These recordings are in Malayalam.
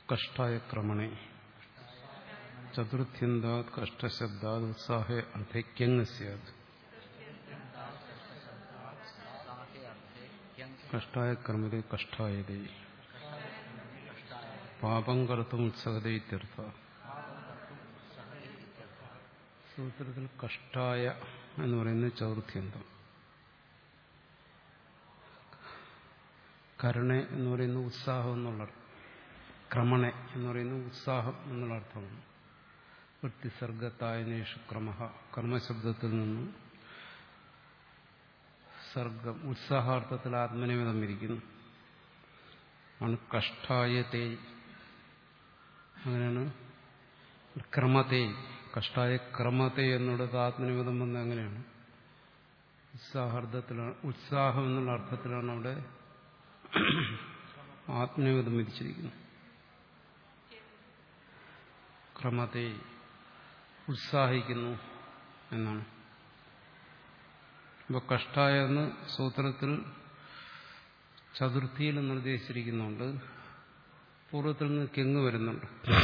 കഷ്ടായ ക്രമണേ ചതുർത്ഥ്യന്താത് കഷ്ടശബ്ദാത് ഉത്സാഹേ അർത്ഥൈക്യങ് സ്യാത് കഷ്ടായ ക്രമതേ കഷ്ടായതേ പാപം കർത്തും ഉത്സഹതേ ഇത്യർത്ഥ സൂത്രത്തിൽ കഷ്ടായ എന്ന് പറയുന്നത് ചതുർത്ഥ്യന്തം കരുണ എന്ന് പറയുന്ന ഉത്സാഹം എന്നുള്ള ക്രമണ എന്ന് പറയുന്ന ഉത്സാഹം എന്നുള്ള അർത്ഥമാണ് വൃത്തിസർഗത്തായനേഷു ക്രമ കർമ്മശബ്ദത്തിൽ നിന്നും സർഗം ഉത്സാഹാർത്ഥത്തിൽ ആത്മനിമിതം ഇരിക്കുന്നു ആണ് കഷ്ടായത്തെ അങ്ങനെയാണ് ക്രമത്തെ കഷ്ടായ ക്രമത്തെ എന്നിടത്ത് ആത്മനിമിതം വന്ന അങ്ങനെയാണ് ഉത്സാഹാർത്ഥത്തിലാണ് ഉത്സാഹം എന്നുള്ള അർത്ഥത്തിലാണ് അവിടെ ആത്മനിമിതം വിധിച്ചിരിക്കുന്നത് ക്രമത്തെ ഉത്സാഹിക്കുന്നു എന്നാണ് ഇപ്പൊ കഷ്ടായ എന്ന് സൂത്രത്തിൽ ചതുർത്ഥിയിൽ നിർദ്ദേശിച്ചിരിക്കുന്നുണ്ട് പൂർവ്വത്തിൽ നിന്ന് കെങ്ങ് വരുന്നുണ്ട്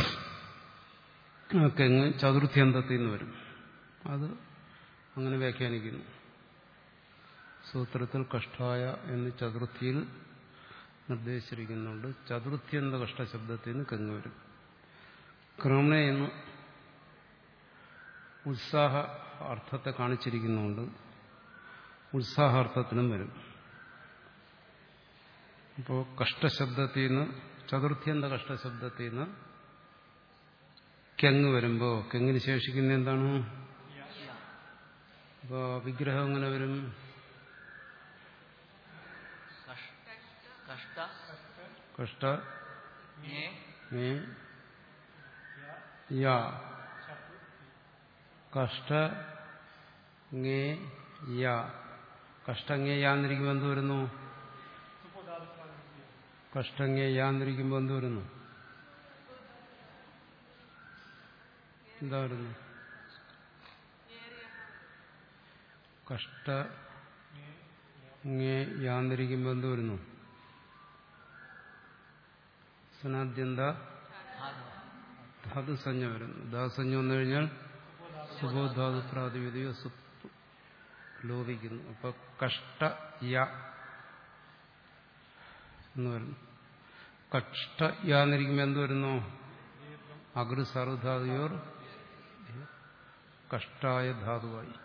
ആ കെങ്ങ് ചതുർത്ഥി അന്തത്തിൽ നിന്ന് വരും അത് അങ്ങനെ വ്യാഖ്യാനിക്കുന്നു സൂത്രത്തിൽ കഷ്ടായ എന്ന് ചതുർത്ഥിയിൽ നിർദ്ദേശിച്ചിരിക്കുന്നുണ്ട് ചതുർത്ഥ്യന്ത കഷ്ടശബ്ദത്തിൽ നിന്ന് കെങ്ങ് വരും ക്രമണ എന്ന് ഉത്സാഹ അർത്ഥത്തെ കാണിച്ചിരിക്കുന്നുണ്ട് ഉത്സാഹാർത്ഥത്തിനും വരും അപ്പോൾ കഷ്ടശബ്ദത്തിൽ നിന്ന് ചതുർത്ഥ്യന്ത കഷ്ടശബ്ദത്തിൽ നിന്ന് കെങ്ങ് വരുമ്പോൾ കെങ്ങിന് ശേഷിക്കുന്ന എന്താണ് അപ്പോൾ വിഗ്രഹം എങ്ങനെ വരും കഷ്ട കഷ്ട ഞേ ഏ യാ കഷ്ട ngേ യാ കഷ്ടങ്ങേ യാന്നിരിക്കുമ്പോൾ എന്ത് വരുന്നു കഷ്ടങ്ങേ യാന്നിരിക്കുമ്പോൾ എന്ത് വരുന്നു എന്താ വരുന്നു കഷ്ട ngേ യാന്നിരിക്കുമ്പോൾ എന്ത് വരുന്നു സനാദ്യന്ത ധാതുസഞ്ജ വരുന്നു ധാതുസഞ്ജ വന്നു കഴിഞ്ഞാൽ സുബോധാതു പ്രാതിപതിക ലോപിക്കുന്നു അപ്പൊ കഷ്ട യ എന്ന് വരുന്നു കഷ്ട യാന്നിരിക്കുമ്പോൾ എന്ത് വരുന്നു അഗൃ സർവധാതുയോർ കഷ്ടായ ധാതുവായി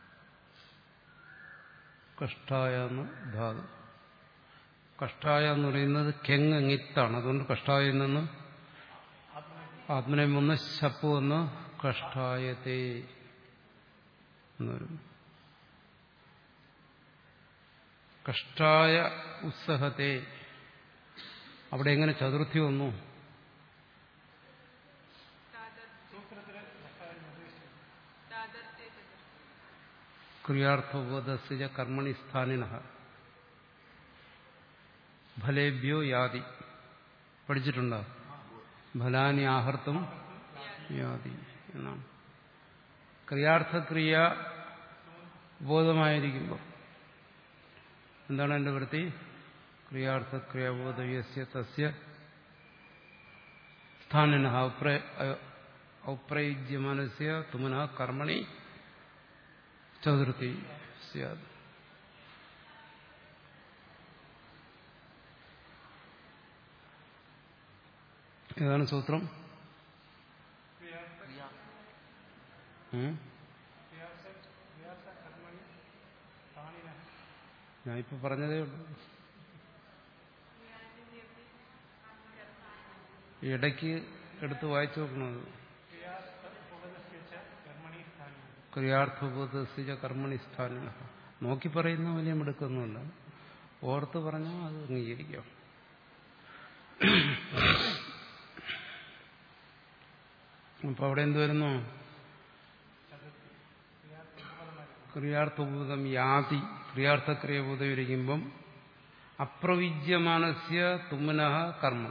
കഷ്ടായ എന്ന് ധാതു കഷ്ടായ എന്ന് പറയുന്നത് കെങ്ങ്ങിത്താണ് അതുകൊണ്ട് കഷ്ടായ നിന്ന് ആത്മനെ ഒന്ന് ശപ്പു എന്ന് കഷ്ടായത്തെ എന്ന് വരുന്നു കഷ്ടായ ഉത്സഹത്തെ അവിടെ എങ്ങനെ ചതുർത്ഥി വന്നു ക്രിയാർത്ഥബോധസ്യ കർമ്മണി സ്ഥാനിന ഫലേഭ്യോ യാതി പഠിച്ചിട്ടുണ്ടോ ഫലാനി ആഹർത്തും യാതി എന്നാണ് ക്രിയാർത്ഥക്രിയ ബോധമായിരിക്കുമ്പോൾ എന്താണ് എന്റെ വൃത്തി ക്രിയാർത്ഥക്രിയാബോധയസ്യ തസ്യ സ്ഥാനിന ഔപ്രയുജ്യമാനസ്യ തുമന കർമ്മണി ചതുർത്ഥി സ്യാത് ഏതാണ് സൂത്രം ഉം? ഞാനിപ്പോ പറഞ്ഞതേ ഉള്ളൂ ഇടയ്ക്ക് എടുത്ത് വായിച്ചു നോക്കണത് ക്രിയാർത്ഥബോധസിച്ച കർമ്മണി സ്ഥാന നോക്കി പറയുന്ന വലിയ മിടുക്കൊന്നുമില്ല ഓർത്ത് പറഞ്ഞാൽ അത് അംഗീകരിക്കാം അപ്പൊ അവിടെ എന്ത് വരുന്നു ക്രിയാർത്ഥഭൂതം യാതി ക്രിയാർത്ഥക്രിയഭൂതം ഇരിക്കുമ്പം അപ്രവിജ്യമാനസ്യ തുമനഃ കർമ്മം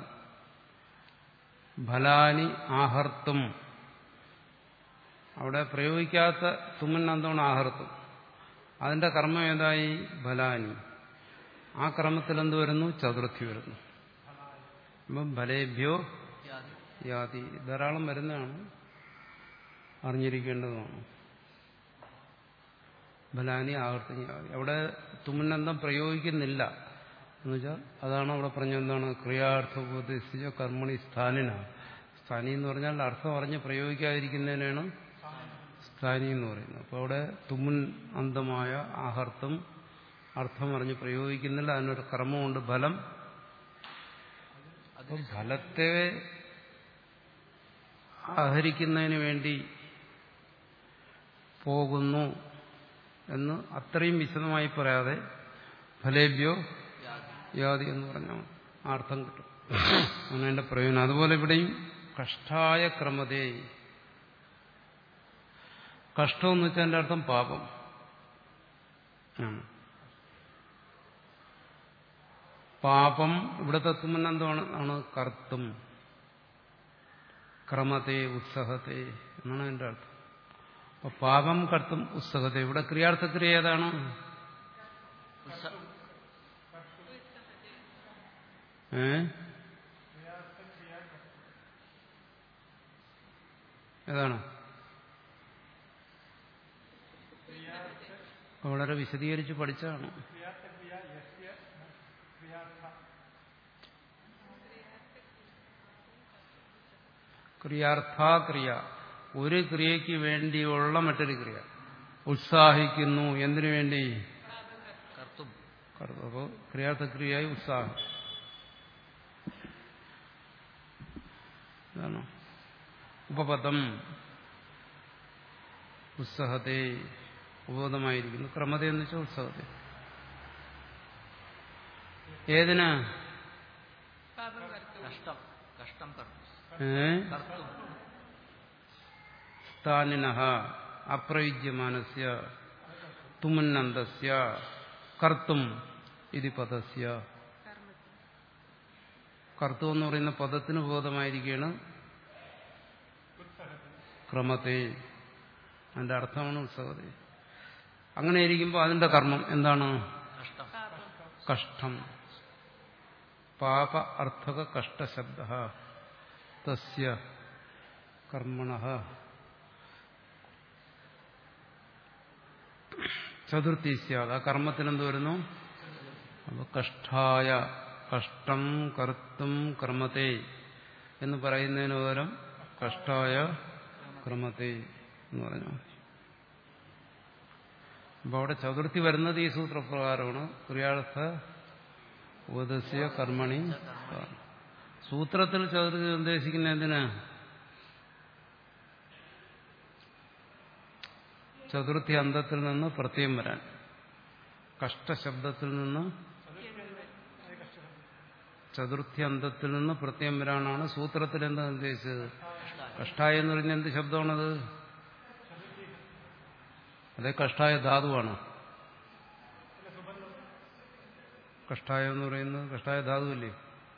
ഫലാനി ആഹർത്തും അവിടെ പ്രയോഗിക്കാത്ത തുമ്മൻ എന്താണ് ആഹർത്തും അതിന്റെ കർമ്മം ഏതായി ഫലാനി ആ ക്രമത്തിൽ എന്ത് വരുന്നു ചതുർത്ഥി വരുന്നു അപ്പം ഫലേഭ്യോ യാതി ധാരാളം വരുന്നതാണ് അറിഞ്ഞിരിക്കേണ്ടതുമാണ് ബലാനി ആവർത്തി യാതി അവിടെ തുമുന്നന്തം പ്രയോഗിക്കുന്നില്ല എന്നുവെച്ചാൽ അതാണ് അവിടെ പറഞ്ഞ എന്താണ് ക്രിയാർത്ഥ ഉപദേശിച്ച കർമ്മണി സ്ഥാനിന സ്ഥാനി എന്ന് പറഞ്ഞാൽ അർത്ഥം അറിഞ്ഞ് പ്രയോഗിക്കാതിരിക്കുന്നതിനാണ് സ്ഥാനി എന്ന് പറയുന്നത് അപ്പോൾ അവിടെ തുമുൻ അന്തമായ ആഹർത്തം അർത്ഥം അറിഞ്ഞ് പ്രയോഗിക്കുന്നില്ല അതിനൊരു കർമ്മമുണ്ട് ഫലം അപ്പം ഫലത്തെ ആഹരിക്കുന്നതിന് വേണ്ടി പോകുന്നു എന്ന് അത്രയും വിശദമായി പറയാതെ ഫലേഭ്യോ യാതി എന്ന് പറഞ്ഞാൽ ആ അർത്ഥം കിട്ടും അങ്ങനെ എന്റെ പ്രയോജനം അതുപോലെ ഇവിടെയും കഷ്ടായ ക്രമതേ കഷ്ടം എന്ന് വെച്ചാൽ എന്റെ അർത്ഥം പാപം ആണ് പാപം ഇവിടുത്തെ തുമ്മനെന്താണ് ആണ് കർത്തും ക്രമത്തെ ഉത്സഹത്തെ എന്നാണ് എന്റെ അർത്ഥം അപ്പൊ പാപം കർത്തും ഉത്സഹത്തെ ഇവിടെ ക്രിയാർത്ഥക്രിയ ഏതാണ് ഏ ഏതാണ് വളരെ വിശദീകരിച്ച് പഠിച്ചതാണ് ക്രിയാർത്ഥാക്രിയ ഒരു ക്രിയയ്ക്ക് വേണ്ടിയുള്ള മറ്റൊരു ക്രിയ ഉത്സാഹിക്കുന്നു എന്തിനു വേണ്ടി കർത്തും അപ്പോൾ ക്രിയാർത്ഥക്രിയയായി ഉത്സാഹം ഇതാണ് ഉപപദം ഉത്സഹത്തെ ഉപബോധമായിരിക്കുന്നു ക്രമത എന്ന് വെച്ചാൽ ഉത്സവത്തെ ഏതിന് കഷ്ടം കഷ്ടം കർത്തും ഏ കർത്തും സ്ഥാനിന അപ്രയുജ്യമാനസ്യ തുമുന്നന്തസ്യ കർത്തും ഇത് പദസ്യ കർത്തു എന്ന് പറയുന്ന പദത്തിന് ബോധമായിരിക്കുകയാണ് ക്രമത്തെ അതിന്റെ അർത്ഥമാണ് ഉത്സവത അങ്ങനെ ഇരിക്കുമ്പോൾ അതിന്റെ കർമ്മം എന്താണ് കഷ്ടം കഷ്ടം പാപ അർത്ഥക കഷ്ടശബ്ദ തസ്യ കർമ്മണ ചതുർത്ഥി സ്യാത് ആ കർമ്മത്തിനെന്ത് വരുന്നു അപ്പൊ കഷ്ടായ കഷ്ടം കർത്തും കർമ്മത്തെ എന്ന് പറയുന്നതിന് പകരം കഷ്ടായ ക്രമത്തെ എന്ന് പറഞ്ഞു അപ്പൊ അവിടെ ചതുർത്ഥി വരുന്നത് ഈ സൂത്രപ്രകാരമാണ് ക്രിയാർത്ഥ ഉപദേശിയ കർമ്മണി സൂത്രത്തിൽ ചതുർത്ഥി ഉദ്ദേശിക്കുന്ന എന്തിനാ ചതുർത്ഥി അന്തത്തിൽ നിന്ന് പ്രത്യം വരാൻ കഷ്ടശബ്ദത്തിൽ നിന്ന് ചതുർത്ഥി അന്തത്തിൽ നിന്ന് പ്രത്യം വരാനാണ് സൂത്രത്തിൽ എന്താ ഉദ്ദേശിച്ചത് കഷ്ടായ എന്ന് പറഞ്ഞ എന്ത് ശബ്ദമാണത് അതേ കഷ്ടായ ധാതുവാണ് കഷ്ടായ എന്ന് പറയുന്നത് കഷ്ടായ ധാതുവല്ലേ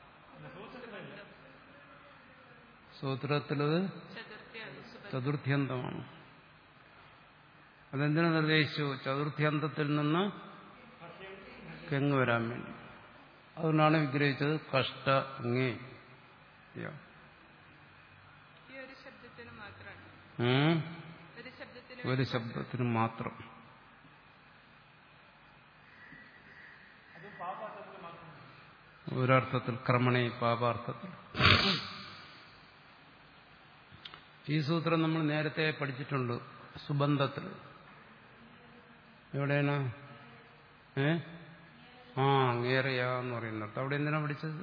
സൂത്രത്തിലത് ചതുർത്ഥ്യന്തമാണ് അതെന്തിനു നിർദ്ദേശിച്ചു ചതുർത്ഥ്യന്തത്തിൽ നിന്ന് കെങ്ങ് വരാൻ വേണ്ടി അതുകൊണ്ടാണ് വിഗ്രഹിച്ചത് കഷ്ട അങ്ങേ ഈ ഒരു ശബ്ദത്തിന് മാത്രമാണ് ഉം. ഒരു ശബ്ദത്തിന് ഒരു ശബ്ദത്തിന് മാത്രം ഒരർത്ഥത്തിൽ ക്രമണേ പാപാർത്ഥത്തിൽ ഈ സൂത്രം നമ്മൾ നേരത്തെ പഠിച്ചിട്ടുണ്ട് സുബന്ധത്തിൽ എവിടെയാണ് ഏ ആ അങ്ങേറിയ എന്ന് പറയുന്നിടത്ത് അവിടെ എന്തിനാ പഠിച്ചത്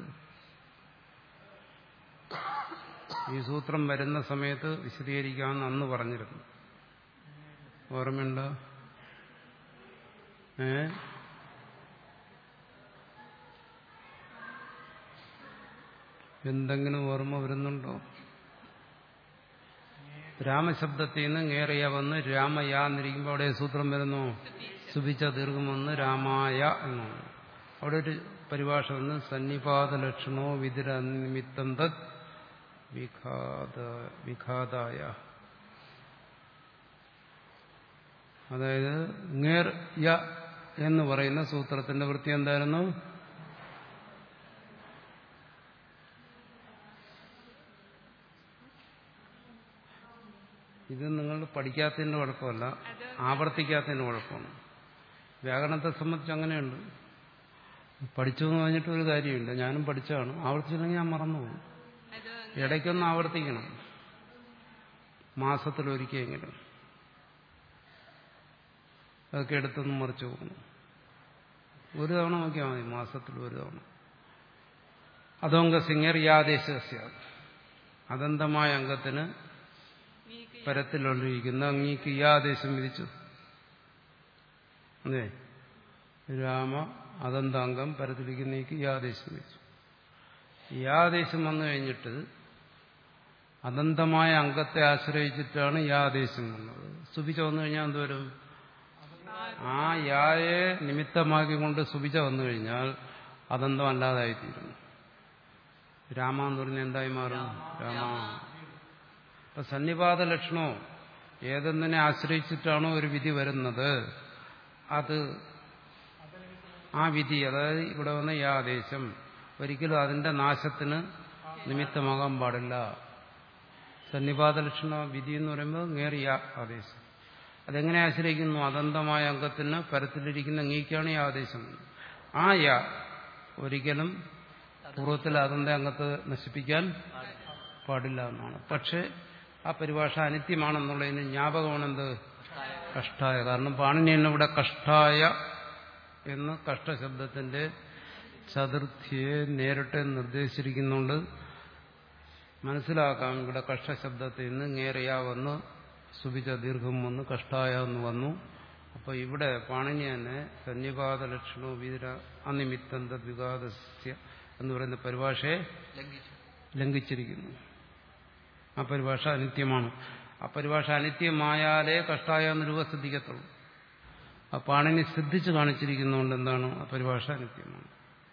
ഈ സൂത്രം വരുന്ന സമയത്ത് വിശദീകരിക്കാമെന്ന് അന്ന് പറഞ്ഞിരുന്നു ഓർമ്മയുണ്ടോ ഏ എന്തെങ്കിലും ഓർമ്മ വരുന്നുണ്ടോ രാമശബ്ദത്തിൽ നിന്ന് ngേറിയ വന്ന് രാമയ എന്നിരിക്കുമ്പോൾ അവിടെ സൂത്രം വരുന്നു സുഭിച്ച ദീർഘം വന്ന് രാമായ എന്നാണ് അവിടെ ഒരു പരിഭാഷ വന്ന് സന്നിപാത ലക്ഷണോ വിതിര നിമിത്തം തത് വിഘാത വിഘാതായ അതായത് ngേർ യ എന്ന് പറയുന്ന സൂത്രത്തിന്റെ വൃത്തി എന്തായിരുന്നു ഇത് നിങ്ങൾ പഠിക്കാത്തതിന്റെ കുഴപ്പമല്ല അത് ആവർത്തിക്കാത്തതിന്റെ കുഴപ്പമാണ് വ്യാകരണത്തെ സംബന്ധിച്ച് അങ്ങനെയുണ്ട് പഠിച്ചു എന്ന് പറഞ്ഞിട്ട് ഒരു കാര്യമില്ല ഞാനും പഠിച്ചതാണ് ആവർത്തിച്ചില്ലെങ്കിൽ ഞാൻ മറന്നുപോകും അത് ഇടയ്ക്കൊന്ന് ആവർത്തിക്കണം മാസത്തിലൊരിക്കലെങ്കിലും അതൊക്കെ എടുത്തൊന്ന് മറിച്ചു പോകണം ഒരു തവണ നോക്കിയാൽ മതി മാസത്തിൽ ഒരു തവണ അതോങ്ക സിംഗർ യാദേശസ്യ അദന്തമായ അംഗത്തിന് നീക്ക് പരത്തിലൊഴിക്കുന്ന അങ്ങീക്ക് ഈ ആദേശം വിധിച്ചു അതെ രാമ അദന്താംഗം പരത്തിലിരിക്കുന്നേക്ക് ഈ ആദേശം വിധിച്ചു ഈ ആദേശം വന്നു കഴിഞ്ഞിട്ട് അദന്തമായ അംഗത്തെ ആശ്രയിച്ചിട്ടാണ് ഈ ആദേശം വന്നത് സുബിച്ച വന്നു കഴിഞ്ഞാൽ എന്തുവരും ആ യായെ നിമിത്തമാക്കിക്കൊണ്ട് സുബിച്ച വന്നു കഴിഞ്ഞാൽ അദന്തം അല്ലാതായിത്തീരുന്നു രാമ എന്ന് പറഞ്ഞാൽ എന്തായി മാറും രാമ അപ്പൊ സന്നിപാത ലക്ഷണോ ഏതെന്നിനെ ആശ്രയിച്ചിട്ടാണോ ഒരു വിധി വരുന്നത് അത് ആ വിധി അതായത് ഇവിടെ വന്ന ഈ ആദേശം ഒരിക്കലും അതിന്റെ നാശത്തിന് നിമിത്തമാകാൻ പാടില്ല സന്നിപാത ലക്ഷണ വിധി എന്ന് പറയുമ്പോൾ നേറിയ ആദേശം അതെങ്ങനെ ആശ്രയിക്കുന്നു അദന്തമായ അംഗത്തിന് പരത്തിലിരിക്കുന്ന അങ്ങേക്കാണ് ഈ ആദേശം ആ യാ ഒരിക്കലും പൂർവ്വത്തിൽ അതന്ത അംഗത്തെ നശിപ്പിക്കാൻ പാടില്ല എന്നാണ് പക്ഷെ ആ പരിഭാഷ അനിത്യമാണെന്നുള്ളതിന് ജ്ഞാപകമാണെന്ത് കഷ്ടായ കാരണം പാണിനി തന്നെ ഇവിടെ കഷ്ടായ എന്ന് കഷ്ടശബ്ദത്തിന്റെ ചതുർത്ഥിയെ നേരിട്ട് നിർദ്ദേശിച്ചിരിക്കുന്നുണ്ട് മനസ്സിലാക്കാം ഇവിടെ കഷ്ടശബ്ദത്തിൽ നിന്ന് നേറിയ വന്ന് സുബിച്ച ദീർഘം വന്ന് കഷ്ടായ എന്ന് വന്നു അപ്പൊ ഇവിടെ പാണിനി തന്നെ സന്നിപാത ലക്ഷണോ വീര അനിമിത്തന്ത വികാദസ്യ എന്ന് പറയുന്ന പരിഭാഷയെ ലംഘിച്ചു ലംഘിച്ചിരിക്കുന്നു ആ പരിഭാഷ അനിത്യമാണ് ആ പരിഭാഷ അനിത്യമായാലേ കഷ്ടായ എന്ന് രൂപ സിദ്ധിക്കത്തുള്ളൂ ആ പാണിനി സിദ്ധിച്ച് കാണിച്ചിരിക്കുന്നതുകൊണ്ട് എന്താണ് ആ പരിഭാഷ അനിത്യമാണ്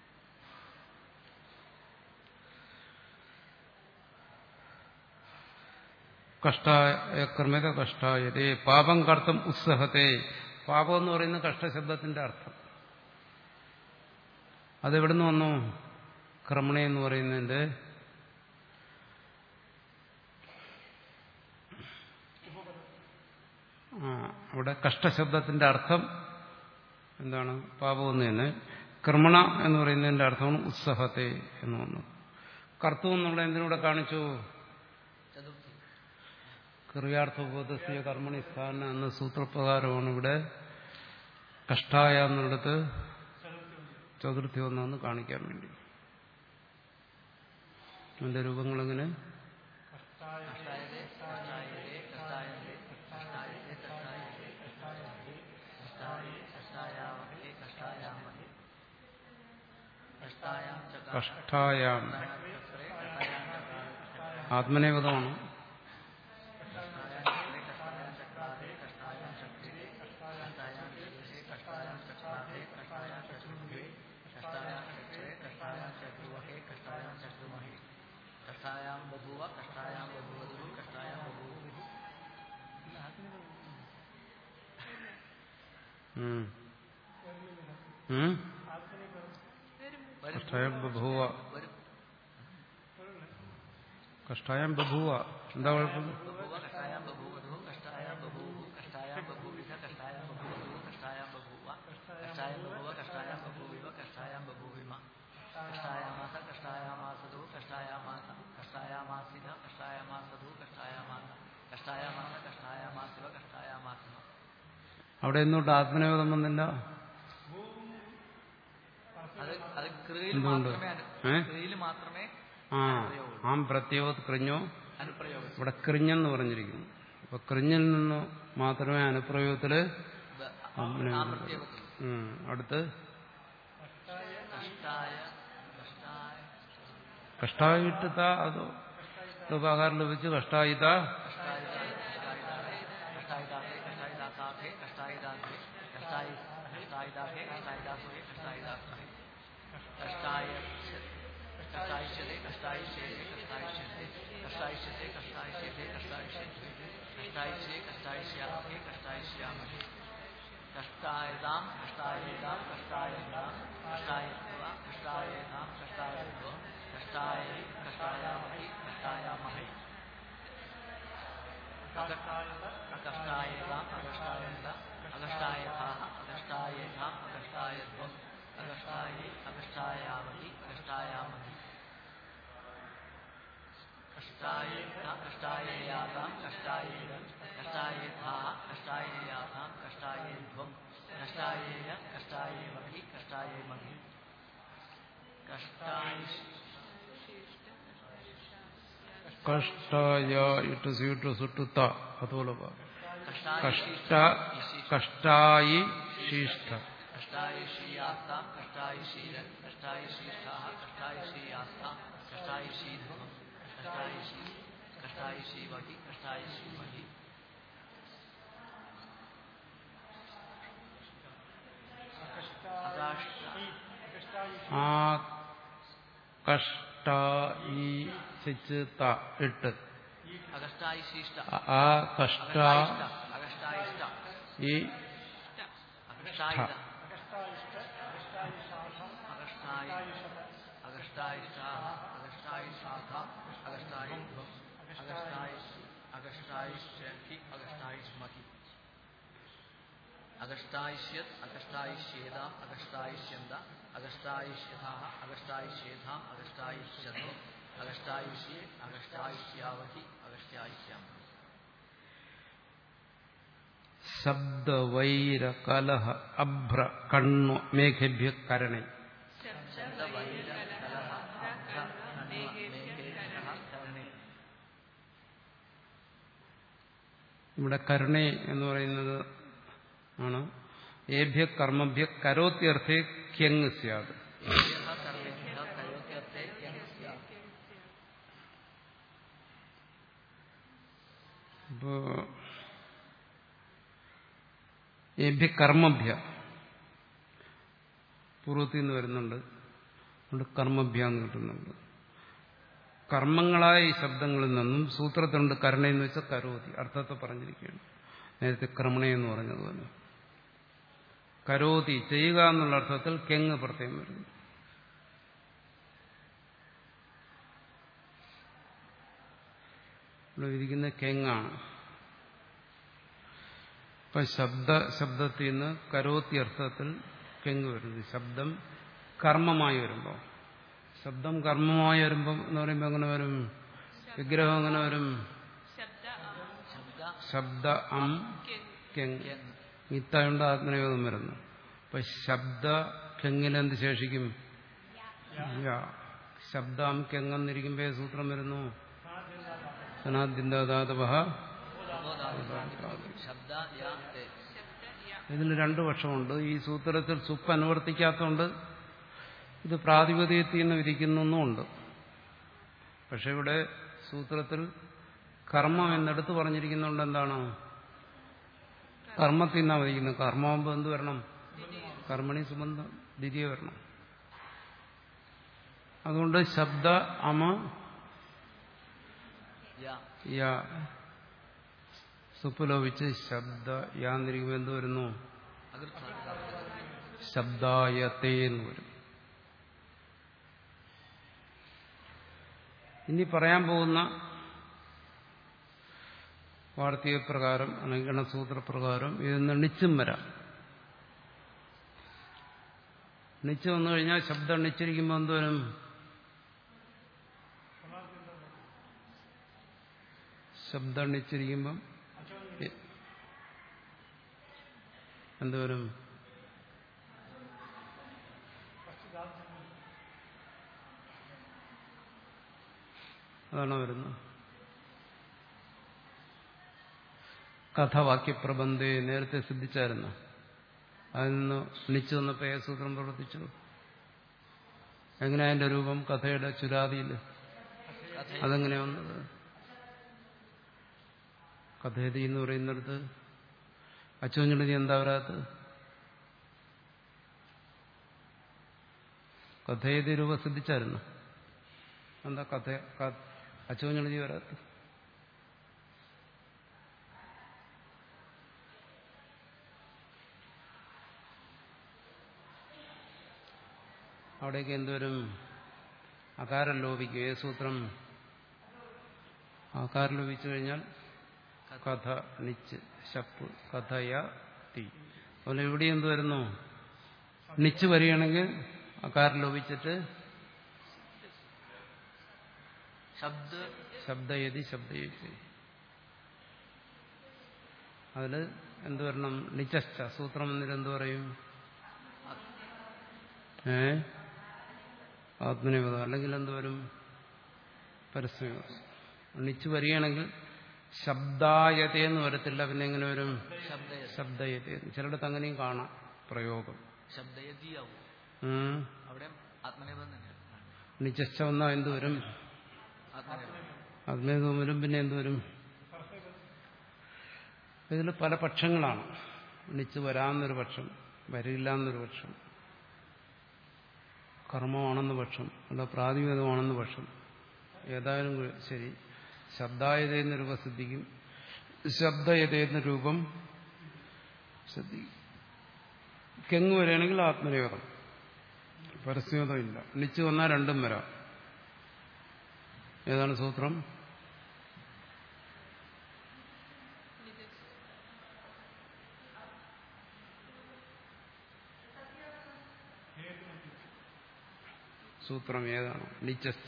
കഷ്ടായ ക്രമത കഷ്ടായതേ പാപം കർത്തം ഉത്സഹത്തെ പാപം എന്ന് പറയുന്നത് കഷ്ടശബ്ദത്തിന്റെ അർത്ഥം അതെവിടുന്ന് വന്നു ക്രമണ എന്ന് പറയുന്നതിന്റെ ആ, അവിടെ കഷ്ടശബ്ദത്തിന്റെ അർത്ഥം എന്താണ് പാപം എന്ന് തന്നെ ക്രമണ എന്ന് പറയുന്നതിന്റെ അർത്ഥമാണ് ഉത്സഹത്തെ എന്ന് വന്നു കർത്തു എന്നുള്ള എന്തിനൂടെ കാണിച്ചു ചതുർത്ഥി ക്രിയാർത്ഥോപദേശീയ കർമ്മണി സ്ഥാന എന്ന സൂത്രപ്രകാരമാണ് ഇവിടെ കഷ്ടായ എന്നുള്ളത് ചതുർത്ഥി ഒന്നെന്ന് കാണിക്കാൻ വേണ്ടി അതിന്റെ രൂപങ്ങളെങ്ങനെ കഷ്ടായതേ കഷ്ടായതേ കഷ്ടായതേ കഷ്ടായതേ കഷ്ടായതേ കഷ്ടായതേ കഷ്ടായേ കഷ്ടായാമഹേ കഷ്ടായാമഹേ കഷ്ടായാം ചകാര കഷ്ടായാം ചക്രേ കഷ്ടായാം ചകാര ആത്മനേപദമാണ് കഷ്ടായാം ചക്രേ കഷ്ടായാം ചക്രാതേ കഷ്ടായാം ചക്രേ കഷ്ടായാം ചക്രേ കഷ്ടായാം ചക്രാതേ കഷ്ടായാം ചക്രുഹേ കഷ്ടായാം ചക്രേ കഷ്ടായാം ചക്രുവഹേ കഷ്ടായാം ചക്രുമഹേ കഷ്ടായാം ബഭൂവ കഷ്ടായാം ബഭൂവധു കഷ്ടായാം ബഭൂവിഹു ഉം. ഉം? വരും കഷ്ടായം ബഭൂവ വരും കഷ്ടായം ബഭൂവ എന്താ കുഴപ്പം ബഭൂവ കഷ്ടായാം ബഭൂവധു കഷ്ടായാം ബഭൂവു കഷ്ടായാം ബഭൂവിധ കഷ്ടായാം ബഭൂവധു കഷ്ടായാം ബഭൂവ കഷ്ടായം ബഭൂവ കഷ്ടായാം ബഭൂവിവ കഷ്ടായാം ബഭൂവിമ കഷ്ടായാമാസ കഷ്ടായാമാസതു കഷ്ടായാമാസ കഷ്ടായാമാസിത കഷ്ടായാമാസതു കഷ്ടായാമാസ കഷ്ടായാമാസ കഷ്ടായാമാസിവ കഷ്ടായാമാസിമ അവിടെ എന്തുകൊണ്ട് ആത്മനേപദം വന്നില്ല അത് അത് ക്രിയയിൽ എന്തുകൊണ്ട്? മാത്രമേ അനു- ഏ? ക്രിയയിൽ മാത്രമേ ആ ആം പ്രത്യേകത് കൃഞ്ഞോ അനുപ്രയോഗം ഇവിടെ കൃഞ്ഞെന്ന് പറഞ്ഞിരിക്കുന്നു അപ്പൊ കൃഞ്ഞിൽ നിന്ന് മാത്രമേ അനുപ്രയോഗത്തില് ഇത് ആ ആത്മനേപദം വരൂ. പ്രത്യേകത്തിൽ ഉം. അടുത്ത് കഷ്ടായ കഷ്ടായ കഷ്ടായിട്ട് താ അതോ ഉപകാരം ലഭിച്ചു കഷ്ടായിത കഷ്ടായിദാസേ കഷ്ടായിദാസാഖേ കഷ്ടായിദാസേ കഷ്ടായി കഷ്ടായിദാഹേ കഷ്ടായിദാസുഹേ കഷ്ടായിദാസഹേ കഷ്ടായ കഷ്ടായിഷ്യതേ കഷ്ടായിഷ്യതേ കഷ്ടായിഷ്യതേ കഷ്ടായിഷ്യതേ കഷ്ടായിഷ്യതേ കഷ്ടായിഷ്യതേ കഷ്ടായിഷ്യേ കഷ്ടായിഷ്യാമഹേ കഷ്ടായിഷ്യാമഹേ കഷ്ടായതാം കഷ്ടായേതാം കഷ്ടായതാം കഷ്ടായത്വ കഷ്ടായേതാം കഷ്ടായത്വ കഷ്ടായ കഷ്ടായാമഹി കഷ്ടായാമഹൈ अगष्टायेताम् अगष्टायन्त अगष्टायथाः अगष्टायेथाम् अगष्टायध्वम् अगष्टाये अगष्टायावति अगष्टायामति कष्टायेथ कष्टायेयाताम् कष्टायेयम् कष्टायेथाः कष्टायेयाताम् कष्टायेध्वम् कष्टायेय कष्टायेमहि कष्टायेमहि कष्टायिष् കഷ്ടായ ഇട്ട് സീട്ട് സുട്ട് ത അതുപോലെ പറ. കഷ്ട കഷ്ടായി ശിഷ്ട कष्टायशीयास्ताम् कष्टायशीलन् कष्टायशीष्ठाः कष्टायशीयास्ताम् कष्टायशीध्वम् कष्टायशी कष्टायशीमहि कष्टायशीमहि अकाष्ठ ആ കഷ്ടായി ചിച്ച് ത ഇട്ട് अगष्टायशीष्ट ആ കഷ്ട अगष्टायिष्ट अगष्टायिष्ट ഈ अगष्टायित अगष्टाय अगष्टायिष्ठाः अगष्टायिषाथाम् अगष्टायिध्वम् अगष्टाय अगष्टायिष्यन्ति अगष्टायिष्महि अगष्टायिष्यत् अगष्टायिष्येदाम् अगष्टायिष्यन्द अगष्टायिष्यथाः अगष्टायिष्येधाम् अगष्टायिष्यन्ति अगष्टायुष्ये अगष्टायुष्यावहि अगष्टायुष्यामः ശബ്ദവൈര കലഹ അഭ്ര കണ്ണു മേഘഭ്യ കരണേ ഇവിടെ കരുണേ എന്ന് പറയുന്നത് ആണ് ഏഭ്യ കർമ്മഭ്യ കരോത്യർത്ഥേ ക്യങ് സ്യാത് ഇപ്പോ ഏഭ്യ കർമ്മഭ്യ പൂർവ്വത്തിൽ നിന്ന് വരുന്നുണ്ട് അതുകൊണ്ട് കർമ്മഭ്യ എന്ന് കിട്ടുന്നുണ്ട് കർമ്മങ്ങളായ ഈ ശബ്ദങ്ങളിൽ നിന്നും സൂത്രത്തിലുണ്ട് കരുണയെന്ന് വെച്ചാൽ കരോതി അർത്ഥത്തെ പറഞ്ഞിരിക്കുകയാണ് നേരത്തെ ക്രമണ എന്ന് പറഞ്ഞതുപോലെ കരോതി ചെയ്യുക എന്നുള്ള അർത്ഥത്തിൽ കെങ് പ്രത്യേകം വരുന്നു ഇവിടെ ഇരിക്കുന്ന കെങ്ങാണ് ഇപ്പൊ ശബ്ദ ശബ്ദത്തിൽ നിന്ന് കരോത്തി അർത്ഥത്തിൽ കെങ്ങ് വരുന്നത് ശബ്ദം കർമ്മമായി വരുമ്പോൾ ശബ്ദം കർമ്മമായി വരുമ്പം എന്ന് പറയുമ്പോൾ എങ്ങനെ വരും വിഗ്രഹം എങ്ങനെ വരും ശബ്ദ ആ, ശബ്ദ അം കെങ്. കെങ് മിത്തായുണ്ട് ആത്മനിയോഗം വരുന്നു അപ്പൊ ശബ്ദ കെങ്ങിനെന്ത് ശേഷിക്കും യാ. ശബ്ദം കെങ്ങെന്നിരിക്കുമ്പോ ഏത് സൂത്രം വരുന്നു സനാദ്യന്താതാതവ ശബ്ദ യാ തേ ഇതിന് രണ്ടു പക്ഷമുണ്ട് ഈ സൂത്രത്തിൽ സുപ്പ് അനുവർത്തിക്കാത്തതുകൊണ്ട് ഇത് പ്രാതിപതികത്തിൽ നിന്ന് വിധിക്കുന്നുണ്ട് പക്ഷെ ഇവിടെ സൂത്രത്തിൽ കർമ്മം എന്നെടുത്ത് പറഞ്ഞിരിക്കുന്നുണ്ട് എന്താണ് കർമ്മത്തിൽ നിന്നാണ് വിധിക്കുന്നത് കർമ്മമാകുമ്പോൾ എന്ത് വരണം കർമ്മണി സുബന്ധം ദ്വിതീയ വരണം അതുകൊണ്ട് ശബ്ദ അമ യാ യ സുപ്പ് ലോപിച്ച് ശബ്ദ യാന്നിരിക്കുമ്പോൾ എന്ത് വരുന്നു അകൃത്വ ശബ്ദായത്തെ എന്ന് വരും ഇനി പറയാൻ പോകുന്ന വാർത്തീയ പ്രകാരം അല്ലെങ്കിൽ ഗണസൂത്രപ്രകാരം ഇതിന്ന് ണിച്ചും വരാം ണിച്ച് വന്നു കഴിഞ്ഞാൽ ശബ്ദം ണിച്ചിരിക്കുമ്പോൾ എന്തോരും ശബ്ദം ണിച്ചിരിക്കുമ്പം എ- എന്തോരും അതാണ് വരുന്നത് കഥവാക്യപ്രബന്ധെ നേരത്തെ സിദ്ധിച്ചായിരുന്നു അതിൽ നിന്ന് ണിച്ചു വന്നപ്പോൾ ഏ സൂത്രം പ്രവർത്തിച്ചു എങ്ങനെ അതിന്റെ രൂപം കഥയുടെ ചുരാതിയിൽ അതെങ്ങനെയാ വന്നത് കഥയതി എന്ന് പറയുന്നിടത്ത് അച്ചുവഞ്ഞെടുതി എന്താ വരാത്തത് കഥയതി രൂപ സിദ്ധിച്ചായിരുന്നു എന്താ കഥ അച്ചുവഞ്ഞെടുതി വരാത്തത് അവിടേക്ക് എന്തോരും അകാരം ലോപിക്കും ഏത് സൂത്രം ആകാരം ലോപിച്ചു കഴിഞ്ഞാൽ കഥ നിച്ച് ശപ്പ് കഥയ തി അതുപോലെ ഇവിടെ എന്ത് വരുന്നു നിച്ച് വരികയാണെങ്കിൽ അക്കാരം ലോപിച്ചിട്ട് शब्द ശബ്ദയതി ശബ്ദയതി അതിൽ എന്ത് വരണം നിച്ചശ്ച സൂത്രം എന്നിട്ട് എന്ത് പറയും ഏ ആത്മനിപദം അല്ലെങ്കിൽ എന്ത് വരും പരസ്യം നിച്ച് വരികയാണെങ്കിൽ ശബ്ദായത എന്ന് വരത്തില്ല പിന്നെ എങ്ങനെ വരും शब्द ശബ്ദയത ചിലയിടത്ത് അങ്ങനെയും കാണാം പ്രയോഗം ശബ്ദയതി ആവും ഉം. അവിടെ ആത്മനിർഭരം തന്നെയാണ് നിച്ചശ്ച വന്നാൽ എന്ത് വരും ആത്മനിർഭരം ആത്മീയതം വരും പിന്നെ എന്ത് വരും ഇതിൽ പല പക്ഷങ്ങളാണ് നിച്ച് വരാമെന്നൊരു പക്ഷം വരില്ല എന്നൊരു പക്ഷം കർമ്മമാണെന്ന പക്ഷം അല്ല പ്രാതിപതികമാണെന്ന പക്ഷം ഏതായാലും ശരി ശബ്ദായത എന്ന രൂപം സിദ്ധിക്കും ശബ്ദയത എന്ന രൂപം സിദ്ധിക്കും കെങ്ങ് വരികയാണെങ്കിൽ ആത്മനിയോഗം പരസ്യതം ഇല്ല നിച്ച് വന്നാൽ രണ്ടും വരാം ഏതാണ് സൂത്രം സൂത്രം ഏതാണ് നിച്ചസ്ഥ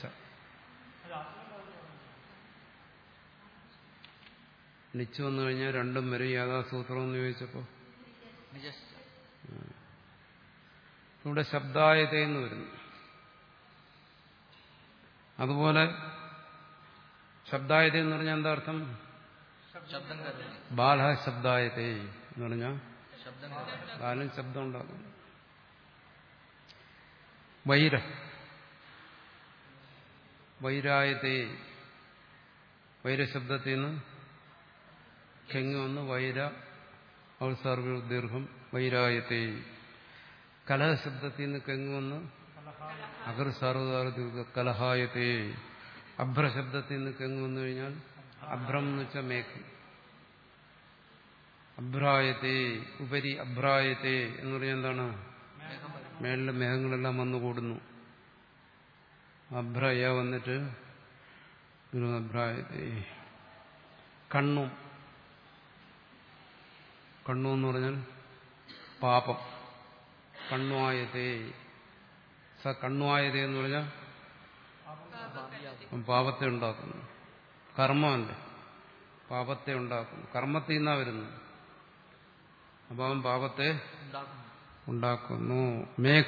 നിച്ച് വന്നു കഴിഞ്ഞാൽ രണ്ടും വരും ഏതാ സൂത്രം എന്ന് ചോദിച്ചപ്പോ നിജസ്ഥ ഇവിടെ ശബ്ദായത എന്ന് വരുന്നു അതുപോലെ ശബ്ദായത എന്ന് പറഞ്ഞാൽ എന്താ അർത്ഥം ശബ്ദം കരുതി ബാല ശബ്ദായത എന്ന് പറഞ്ഞാൽ ശബ്ദം കരുതി ബാലൻ ശബ്ദം ഉണ്ടാക്കുന്നു വൈര വൈരായത്തെ വൈരശബ്ദത്തിൽ നിന്ന് കെങ്ങ് വന്ന് വൈര ഔസാർവ ദീർഘം വൈരായത്തെ കലഹശബ്ദത്തിൽ നിന്ന് കെങ്ങ് വന്ന് അഗർ സാർവദാർ ദീർഘ കലഹായത്തെ അഭ്രശബ്ദത്തിൽ നിന്ന് കെങ്ങ് വന്നു കഴിഞ്ഞാൽ അഭ്രം എന്ന് വെച്ചാൽ മേഘം അഭ്രായത്തെ ഉപരി അഭ്രായത്തെ എന്ന് പറഞ്ഞാൽ എന്താണ് മേഘം വരും മേളിലെ മേഘങ്ങളെല്ലാം വന്നു കൂടുന്നു അഭ്രയ വന്നിട്ട് ഗുരു അഭ്രായത്തെ കണ്ണും കണ്ണു എന്ന് പറഞ്ഞാൽ പാപം കണ്ണുവായത്തെ സ കണ്ണുവായത എന്ന് പറഞ്ഞാൽ അവൻ പാപത്തെ ഉണ്ടാക്കുന്നു കർമ്മമല്ലേ പാപത്തെ ഉണ്ടാക്കുന്നു കർമ്മത്തിൽ നിന്നാ വരുന്നു അപ്പൊ അവൻ പാപത്തെ ഉണ്ടാക്കുന്നു ഉണ്ടാക്കുന്നു മേഘ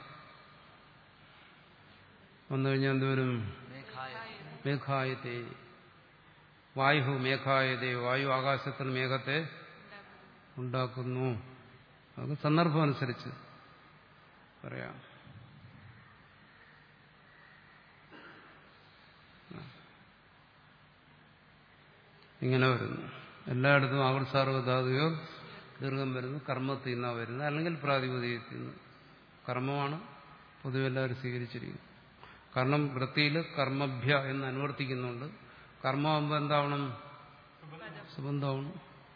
വന്നു കഴിഞ്ഞാൽ എന്തുവരും മേഘായ മേഘായത്തെ വായു മേഘായത്തെ വായു ആകാശത്തിൽ മേഘത്തെ ഉണ്ടാക്കുന്നു അത് സന്ദർഭം അനുസരിച്ച് പറയാം ഇങ്ങനെ വരുന്നു എല്ലായിടത്തും ആവർ സാർവധാതുകയോ ദീർഘം വരുന്നു കർമ്മത്തിൽ നിന്നാണ് വരുന്നത് അല്ലെങ്കിൽ പ്രാതിപതികത്തിൽ നിന്ന് കർമ്മമാണ് പൊതുവെ എല്ലാവരും സ്വീകരിച്ചിരിക്കുന്നത് കാരണം വൃത്തിയിൽ കർമ്മഭ്യ എന്ന് അനുവർത്തിക്കുന്നുണ്ട് കർമ്മമാകുമ്പോൾ എന്താവണം സുബന്ധമാവണം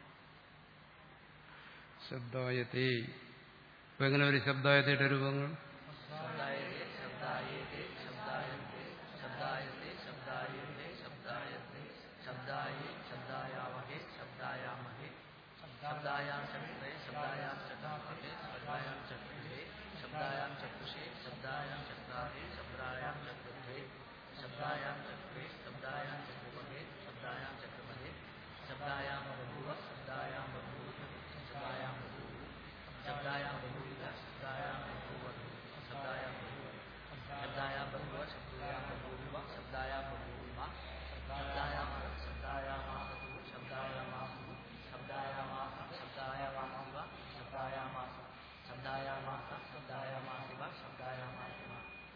ശബ്ദായത്തെ ഇപ്പൊ എങ്ങനെ ഒരു ശബ്ദായതയുടെ രൂപങ്ങൾ ശബ്ദായത്തെ ശബ്ദായത്തെ ശബ്ദായത്തെ ശബ്ദായത്തെ ശബ്ദായത്തെ ശബ്ദായത്തെ ശബ്ദായേ ശബ്ദായാവഹേ ശബ്ദായാമഹേ ശബ്ദായാം ചക്രേ ശബ്ദായാം ചക്രമഹേ ശബ്ദായാം ചക്രേ ശബ്ദായാം ചക്ഷുഷേ ശബ്ദായാം ചക്രാഹേ ശബ്ദായാം ചക്രേ ശബ്ദായാം ചക്രേ ശബ്ദായാം ചക്രമഹേ ശബ്ദായാം ചക്രമഹേ ശബ്ദായാം ബഭൂവ ശബ്ദായാം ബഭൂവ ശബ്ദായാം ബഭൂവ ശബ്ദായാം ബഭൂവിത ശബ്ദായാം ബഭൂവ ശബ്ദായാം ബഭൂവ ശബ്ദായാം ബഭൂവ ശബ്ദായാം ബഭൂവ ശബ്ദായാം ബഭൂവ ശബ്ദായാം ശബ്ദായാമാസു ശബ്ദായാമാസു ശബ്ദായാമാസ ശബ്ദായാമാസിവ ശബ്ദായാമാസ ശബ്ദായാമാസ ശബ്ദായാമാസിവ ശബ്ദായാമാസിവ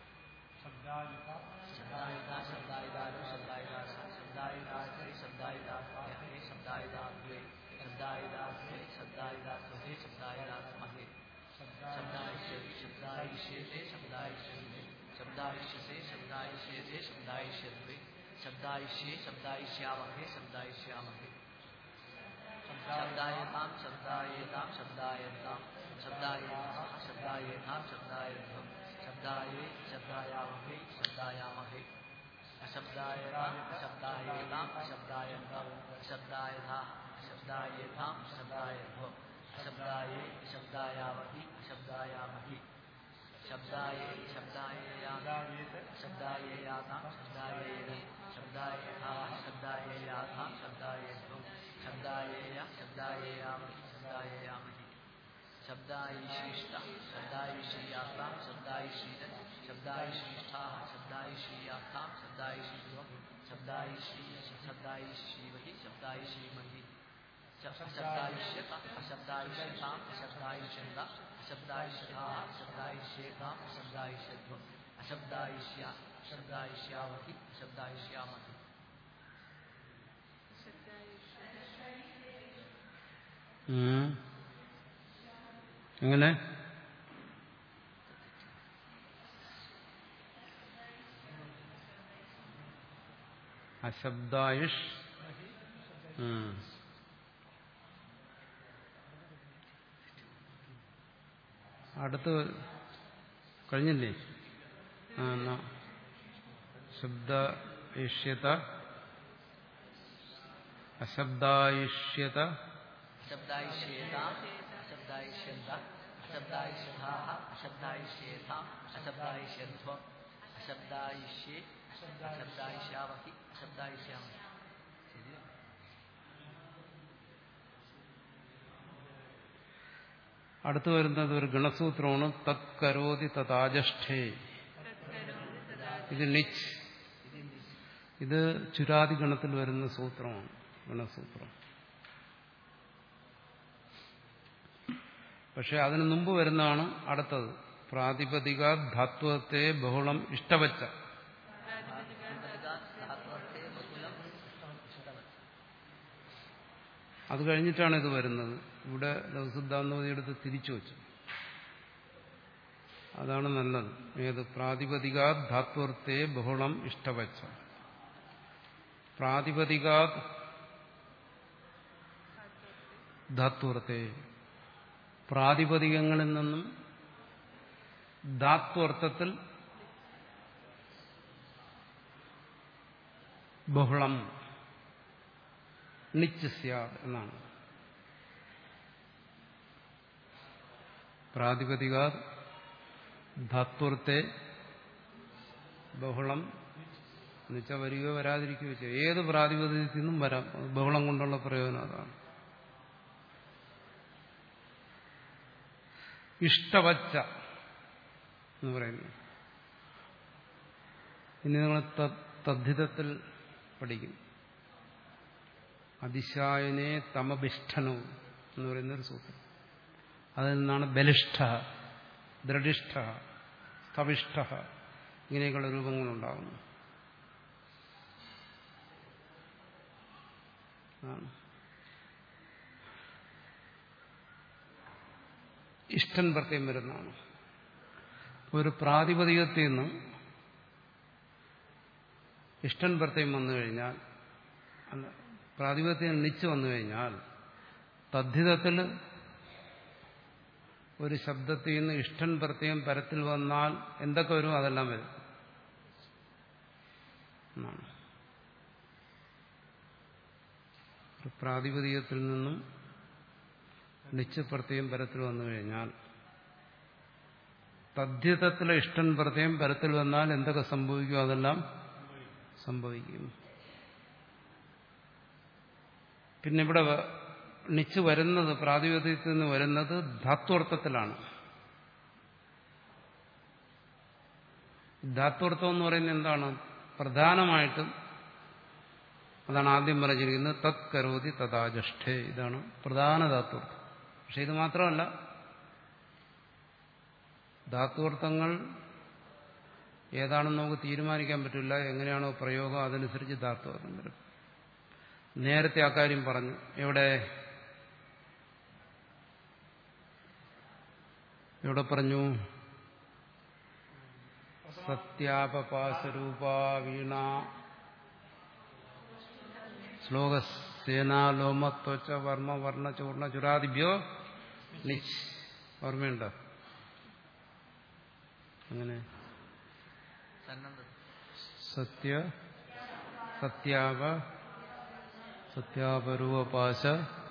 ശബ്ദായുധ ശബ്ദായുധാരു ശബ്ദായുധാസ ശബ്ദായുധാസേ ശബ്ദായുധാസ്മഹേ ശബ്ദായുധാദ്വേ ശബ്ദായുധാസ്മേ ശബ്ദായുധാസ്മഹേ ശബ്ദായുധാസ്മഹേ ശബ്ദായിഷ്യതി ശബ്ദായിഷ്യത്തെ ശബ്ദായിഷ്യത്തെ ശബ്ദായിഷ്യസേ ശബ്ദായിഷ്യത്തെ ശബ്ദായിഷ്യത്വേ ശബ്ദായിഷ്യേ ശബ്ദായിഷ്യാമഹേ ശബ്ദായിഷ്യാമഹേ ശബ്ദായതാം ശബ്ദായേതാം ശബ്ദായതാം ശബ്ദായേതാ ശബ്ദായേതാം ശബ്ദായത്വം ശബ്ദായേ ശബ്ദായാമഹേ ശബ്ദായാമഹേ अशब्दायताम् अशब्दायेताम् अशब्दायन्तम् अशब्दायथा अशब्दायेथाम् अशब्दायध्व अशब्दाये शब्दायावति अशब्दायामहि शब्दाये शब्दायेयात शब्दायेयाताम् शब्दायेने शब्दायेथा शब्दायेयाथाम् शब्दायेध्वम् शब्दायेया शब्दायेयावति शब्दायेयामहि शब्दायिश्रीष्टा शब्दायिश्रीयातां शब्दायिश्रीज शब्दायिश्रीष्ठाः शब्दायिश्रीयातां शब्दायिश्रीध्वं शब्दायिश्री शब्दायिश्रीमहि शब्दायिश्रीमहि शब्दायुष्यत अशब्दायुष्यताम् अशब्दायुष्यन्त अशब्दायुष्यताः अशब्दायुष्येताम् अशब्दायुष्यध्वम् अशब्दायुष्या शब्दायुष्यामहि शब्दायुष्यामहि ഉം. എങ്ങനെ അശബ്ദായുഷ് ഉം. അടുത്ത് കഴിഞ്ഞില്ലേ ആ എന്നാ ശബ്ദയിഷ്യത അശബ്ദായുഷ്യത अशब्दायुष्येताम् अशब्दायुष्यन्त अशब्दायुष्यथाः अशब्दायुष्येथाम् अशब्दायुष्यध्वम् अशब्दायुष्ये अशब्दायुष्यावहि अशब्दायुष्यामहि അടുത്തു വരുന്നത് ഒരു ഗണസൂത്രമാണ് തത് കരോതി തഥാജഷ്ഠേ ഇത് നിച്ച് ഇത് ചുരാതി ഗണത്തിൽ വരുന്ന സൂത്രമാണ് ഗണസൂത്രം പക്ഷെ അതിനു മുമ്പ് വരുന്നതാണ് അടുത്തത് പ്രാതിപതിക ധാത്വത്തെ ബഹുളം ഇഷ്ടവച്ച धात्वस्ते बहुलं അത് കഴിഞ്ഞിട്ടാണ് ഇത് വരുന്നത് ഇവിടെ ലഘുസിദ്ധാന്തോതി എടുത്ത് തിരിച്ചു വെച്ചു അതാണ് നല്ലത് ഏത് പ്രാതിപതിക ധാത്വത്തെ ബഹുളം ഇഷ്ടവച്ച പ്രാതിപതിക ധാത്വത്തെ പ്രാതിപതികങ്ങളിൽ നിന്നും ധാത്വർത്ഥത്തിൽ ബഹുളം നിച്ച് സ്യാദ് എന്നാണ് പ്രാതിപതിക ധാത്വത്തെ ബഹുളം എന്നുവെച്ചാൽ വരികയോ വരാതിരിക്കുകയോ ചെയ്യും ഏത് പ്രാതിപതികത്തിൽ നിന്നും വരാം അത് ബഹുളം കൊണ്ടുള്ള പ്രയോജനം അതാണ് ഇഷ്ടവച്ച എന്ന് പറയുന്നു ഇനി നിങ്ങൾ തദ്ധിതത്തിൽ പഠിക്കും അതിശായനെ തമഭിഷ്ഠനവും എന്ന് പറയുന്നൊരു സൂത്രം അതിൽ നിന്നാണ് ബലിഷ്ഠ ദൃഢിഷ്ഠ സ്ഥവിഷ്ഠ ഇങ്ങനെയൊക്കെയുള്ള രൂപങ്ങളുണ്ടാകുന്നു ആണ്. ഇഷ്ടൻ പ്രത്യം വരുന്നതാണ് ഒരു പ്രാതിപതികത്തിൽ നിന്ന് ഇഷ്ടൻ പ്രത്യം വന്നു കഴിഞ്ഞാൽ അല്ല, പ്രാതിപത്യം നിച്ച് വന്നു കഴിഞ്ഞാൽ തദ്ധിതത്തിൽ ഒരു ശബ്ദത്തിൽ നിന്ന് ഇഷ്ടൻ പ്രത്യം പരത്തിൽ വന്നാൽ എന്തൊക്കെ വരും അതെല്ലാം വരും എന്നാണ് ഒരു പ്രാതിപതികത്തിൽ നിന്നും നിശ്ചപ്രത്യം പരത്തിൽ വന്നു കഴിഞ്ഞാൽ തദ്ധിതത്തിലെ ഇഷ്ടൻ പ്രത്യം പരത്തിൽ വന്നാൽ എന്തൊക്കെ സംഭവിക്കും അതെല്ലാം സംഭവിക്കും പിന്നെ ഇവിടെ വ- നിച്ച് വരുന്നത് പ്രാതിപതികത്തിൽ നിന്ന് വരുന്നത് ധാത്വർത്ഥത്തിലാണ് ധാത്വർത്ഥം എന്ന് പറയുന്നത് എന്താണ് പ്രധാനമായിട്ടും അതാണ് ആദ്യം പറഞ്ഞിരിക്കുന്നത് തത് കരോതി തഥാജഷ്ഠേ ഇതാണ് പ്രധാന ധാത്വർത്ഥം പക്ഷെ ഇത് മാത്രമല്ല ധാത്വർത്ഥങ്ങൾ ഏതാണെന്ന് നമുക്ക് തീരുമാനിക്കാൻ പറ്റില്ല എങ്ങനെയാണോ പ്രയോഗം അതനുസരിച്ച് ധാത്വർത്ഥം വരും നേരത്തെ ആ കാര്യം പറഞ്ഞു എവിടെ എവിടെ പറഞ്ഞു സത്യാപപാസരൂപ വീണ ശ്ലോകസേനാ ലോമത്വച്ച വർമ്മ വർണ്ണ ചൂർണ ചുരാദിഭ്യോ നിച്ച് ഓർമ്മയുണ്ടോ അങ്ങനെ സന്നദ്ധ സത്യ സത്യാപ സത്യാപരൂപപാശ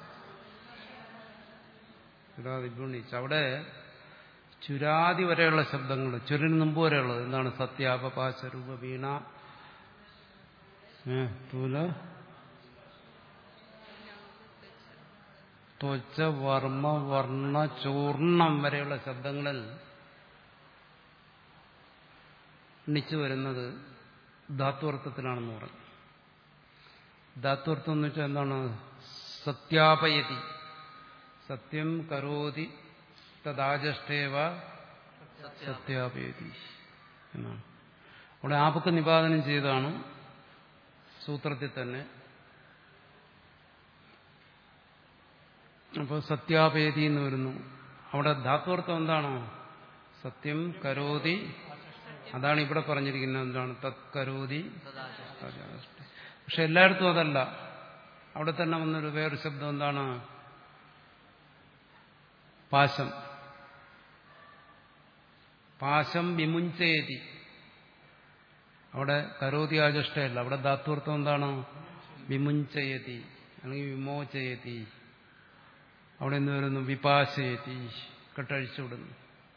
ചുരാതിഗുണിച്ച് അവിടെ ചുരാതി വരെയുള്ള ശബ്ദങ്ങൾ ചുരിന് മുമ്പ് വരെയുള്ളത് എന്താണ് സത്യാപപാശ രൂപ വീണ ഏ, തൂല ത്വച്ച വർമ്മ വർണ്ണ ചൂർണം വരെയുള്ള ശബ്ദങ്ങളിൽ എണ്ണിച്ചു വരുന്നത് ധാത്വർത്ഥത്തിലാണെന്ന് പറഞ്ഞു ധാത്വർത്ഥം എന്ന് വെച്ചാൽ എന്താണ് സത്യാപയതി സത്യം കരോതി തദാജഷ്ടേവ സത്യാപയതി എന്നാണ് അവിടെ ആപക്ക് നിപാതനം ചെയ്തതാണ് സൂത്രത്തിൽ തന്നെ അപ്പോൾ സത്യാപേതി എന്ന് വരുന്നു അവിടെ ധാത്വർത്ഥം എന്താണോ സത്യം കരോതി അതാണ് ഇവിടെ പറഞ്ഞിരിക്കുന്നത് എന്താണ് തത് കരോതി പക്ഷെ എല്ലായിടത്തും അതല്ല അവിടെ തന്നെ വന്നൊരു വേറൊരു ശബ്ദം എന്താണ് പാശം പാശം വിമുഞ്ചേതി അവിടെ കരോതി ആചഷ്ടയല്ല അവിടെ ധാത്വർത്ഥം എന്താണ് വിമുഞ്ചയതി അല്ലെങ്കിൽ വിമോചയതി അവിടെ നിന്ന് വരുന്നു വിപാശയതി കെട്ടഴിച്ചു വിടുന്നു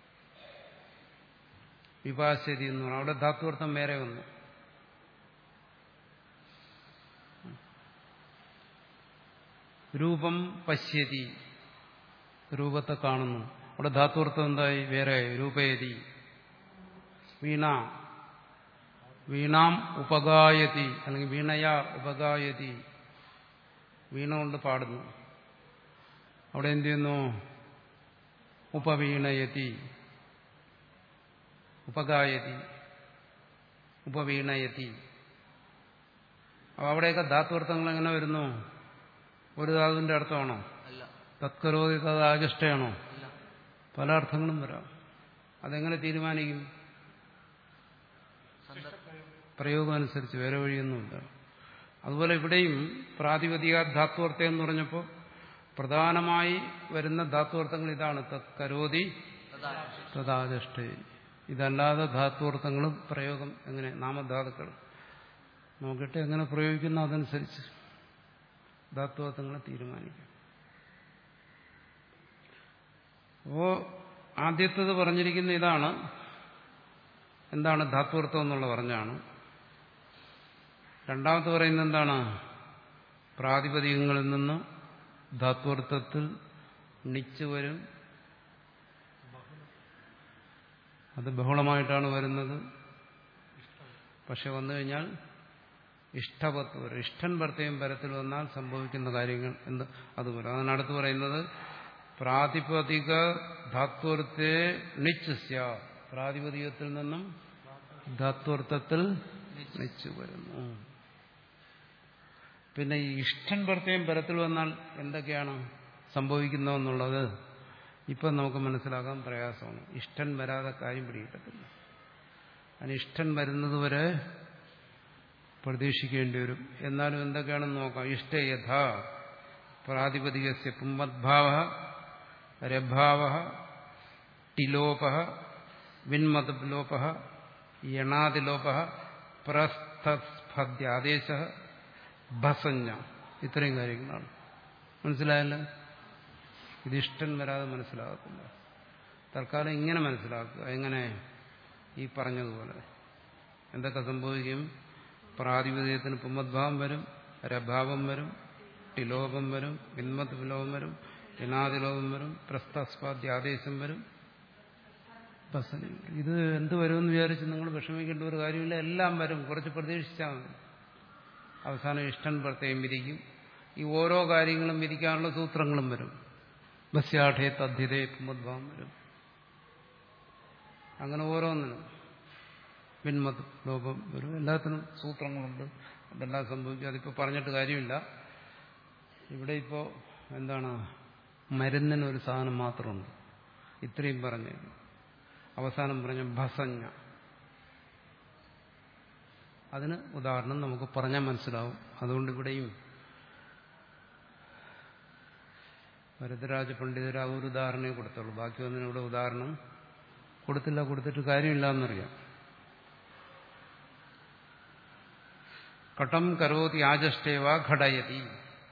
വിപാശയതി എന്ന് പറഞ്ഞു അവിടെ ധാത്വർത്ഥം വേറെ വന്നു രൂപം പശ്യതി രൂപത്തെ കാണുന്നു അവിടെ ധാത്വർത്ഥം എന്തായി വേറെ രൂപയതി വീണ വീണാം ഉപഗായതി അല്ലെങ്കിൽ വീണയാ ഉപഗായതി വീണ കൊണ്ട് പാടുന്നു അവിടെ എന്ത് ചെയ്യുന്നു ഉപവീണയതി ഉപഗായതി ഉപവീണയതി അപ്പൊ അവിടെയൊക്കെ ധാത്വർത്ഥങ്ങൾ എങ്ങനെ വരുന്നു ഒരു ധാതുവിന്റെ അർത്ഥമാണോ അല്ല തത്കരോതി തഥാചിഷ്ടയാണോ അല്ല പല അർത്ഥങ്ങളും വരാം അതെങ്ങനെ തീരുമാനിക്കും സന്ദർഭ പ്രയോഗം അനുസരിച്ച് വേറെ വഴിയൊന്നുമില്ല അതുപോലെ ഇവിടെയും പ്രാതിപതിക ധാത്വർത്ഥം എന്ന് പറഞ്ഞപ്പോൾ പ്രധാനമായി വരുന്ന ധാത്വർത്ഥങ്ങൾ ഇതാണ് തത് കരോതി തഥാ തഥാചിഷ്ടേ ഇതല്ലാതെ ധാത്വർത്ഥങ്ങളും പ്രയോഗം എങ്ങനെ നാമധാതുക്കൾ നോക്കിയിട്ട് എങ്ങനെ പ്രയോഗിക്കുന്നു അതനുസരിച്ച് ധാത്വർത്ഥങ്ങളെ തീരുമാനിക്കാം അപ്പോ ആദ്യത്തത് പറഞ്ഞിരിക്കുന്ന ഇതാണ് എന്താണ് ധാത്വർത്ഥം എന്നുള്ള പറഞ്ഞാണ് രണ്ടാമത്തെ പറയുന്നത് എന്താണ് പ്രാതിപതികങ്ങളിൽ നിന്ന് ധാത്വർത്ഥത്തിൽ ണിച്ചു വരും അത് ബഹുളമായിട്ടാണ് വരുന്നത് പക്ഷെ വന്നു കഴിഞ്ഞാൽ ഇഷ്ടപത്ത് വരും ഇഷ്ടൻ ഭർത്തയും പരത്തിൽ വന്നാൽ സംഭവിക്കുന്ന കാര്യങ്ങൾ എന്ത് അതുപോലെ അതാണ് അടുത്ത് പറയുന്നത് പ്രാതിപതിക ധാത്വർത്ഥത്തെ ണിച്ച് പ്രാതിപതികത്തിൽ നിന്നും ധാത്വർത്ഥത്തിൽ ണിച്ചു വരുന്നു പിന്നെ ഈ ഇഷ്ടൻ ഭർത്തയും പരത്തിൽ വന്നാൽ എന്തൊക്കെയാണ് സംഭവിക്കുന്നതെന്നുള്ളത് ഇപ്പം നമുക്ക് മനസ്സിലാക്കാൻ പ്രയാസമാണ് ഇഷ്ടൻ വരാതെ കാര്യം പിടികിട്ടത്തില്ല അനിഷ്ടൻ വരുന്നതുവരെ പ്രതീക്ഷിക്കേണ്ടി വരും എന്നാലും എന്തൊക്കെയാണെന്ന് നോക്കാം ഇഷ്ട യഥാ പ്രാതിപതികസ്യ പുംമദ്ഭാവ രഭാവ ടിലോപ വിന്മതലോപ യണാതിലോപ പ്രസ്ഥസ്ഫദ്യാദേശ ഭസഞ്ഞ ഇത്രയും കാര്യങ്ങളാണ് മനസ്സിലായല്ലോ ഇത് ഇഷ്ടം വരാതെ മനസ്സിലാകത്തില്ല തൽക്കാലം ഇങ്ങനെ മനസ്സിലാക്കുക എങ്ങനെ ഈ പറഞ്ഞതുപോലെ എന്തൊക്കെ സംഭവിക്കും പ്രാതിപതികത്തിന് പുമ്മദ്ഭാവം വരും രഭാവം വരും ടിലോപം വരും വിന്മത് വിലോപം വരും ഇനാതിലോപം വരും പ്രസ്താസ്പാദ്യ ആദേശം വരും ഭസന ഇത് എന്ത് വരുമെന്ന് വിചാരിച്ച് നിങ്ങൾ വിഷമിക്കേണ്ട ഒരു കാര്യമില്ല എല്ലാം വരും കുറച്ച് പ്രതീക്ഷിച്ചാൽ മതി അവസാനം ഇഷ്ടൻ പ്രത്യേകം വിധിക്കും ഈ ഓരോ കാര്യങ്ങളും വിധിക്കാനുള്ള സൂത്രങ്ങളും വരും ബസ്യാഠേ തദ്ധിതേ പുമദ്ഭാവം വരും അങ്ങനെ ഓരോന്നിനും പിന്മത് ലോപം വരും എല്ലാത്തിനും സൂത്രങ്ങളുണ്ട് അതെല്ലാം സംഭവിക്കും അതിപ്പോൾ പറഞ്ഞിട്ട് കാര്യമില്ല ഇവിടെ ഇപ്പോൾ എന്താണ് മരുന്നിനൊരു സാധനം മാത്രമുണ്ട് ഇത്രയും പറഞ്ഞു അവസാനം പറഞ്ഞ ഭസഞ്ഞ അതിന് ഉദാഹരണം നമുക്ക് പറഞ്ഞാൽ മനസ്സിലാവും അതുകൊണ്ട് ഇവിടെയും ഭരതരാജ പണ്ഡിതർ ആ ഒരു ഉദാഹരണമേ കൊടുത്തുള്ളൂ ബാക്കി ഒന്നിനും ഇവിടെ ഉദാഹരണം കൊടുത്തില്ല കൊടുത്തിട്ട് കാര്യമില്ല എന്നറിയാം ഘടം കരോതി ആജഷ്ടേവ ഘടയതി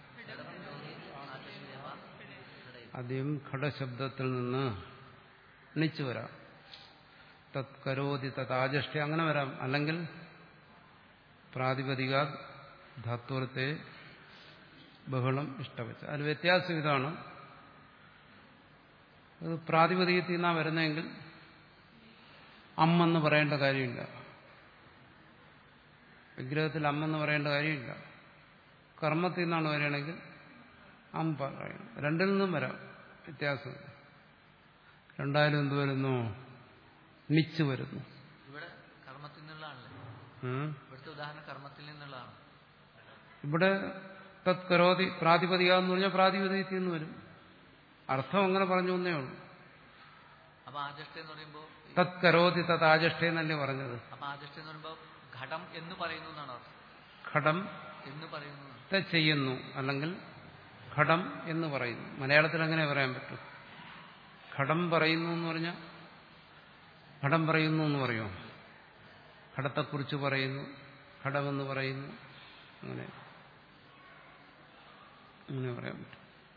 ആദ്യം ഘടശബ്ദത്തിൽ നിന്ന് ണിച്ചു വരാം തത് കരോതി തത് ആജഷ്ട അങ്ങനെ വരാം അല്ലെങ്കിൽ പ്രാതിപതിക ധാത്വത്തെ ബഹളം ഇഷ്ടവച്ച അതിന് വ്യത്യാസം ഇതാണ് അത് പ്രാതിപതികത്തിൽ നിന്നാണ് വരുന്നതെങ്കിൽ അമ്മെന്ന് പറയേണ്ട കാര്യമില്ല വിഗ്രഹത്തിൽ അമ്മെന്ന് പറയേണ്ട കാര്യമില്ല കർമ്മത്തിൽ നിന്നാണ് വരികയാണെങ്കിൽ അം പറയണം രണ്ടിൽ നിന്നും വരാം വ്യത്യാസം രണ്ടായാലും എന്ത് വരുന്നു നിച്ച് വരുന്നു ഇവിടെ കർമ്മത്തിൽ നിന്നുള്ളതാണല്ലേ ഉം. ഇവിടുത്തെ ഉദാഹരണം കർമ്മത്തിൽ നിന്നുള്ളതാണ് ഇവിടെ തത് കരോതി പ്രാതിപതിക എന്ന് പറഞ്ഞാൽ പ്രാതിപതികത്തിൽ നിന്ന് വരും അർത്ഥം അങ്ങനെ പറഞ്ഞു എന്നേ ഉള്ളൂ അപ്പൊ ആജഷ്ട എന്ന് പറയുമ്പോ ഈ- തത് കരോതി തത് ആജഷ്ട എന്നല്ലേ പറഞ്ഞത് അപ്പൊ ആജഷ്ട എന്ന് പറയുമ്പോ ഘടം എന്ന് പറയുന്നു എന്നാണ് അർത്ഥം ഘടം എന്ന് പറയുന്നു എന്നാണ്. ത്തെ ചെയ്യുന്നു അല്ലെങ്കിൽ ഘടം എന്ന് പറയുന്നു മലയാളത്തിൽ അങ്ങനെ പറയാൻ പറ്റും ഘടം പറയുന്നു എന്ന് പറഞ്ഞാൽ ഘടം പറയുന്നു എന്ന് പറയുമോ ഘടത്തെക്കുറിച്ച് പറയുന്നു ഘടമെന്ന് പറയുന്നു അങ്ങനെ അങ്ങനെ പറയാൻ പറ്റും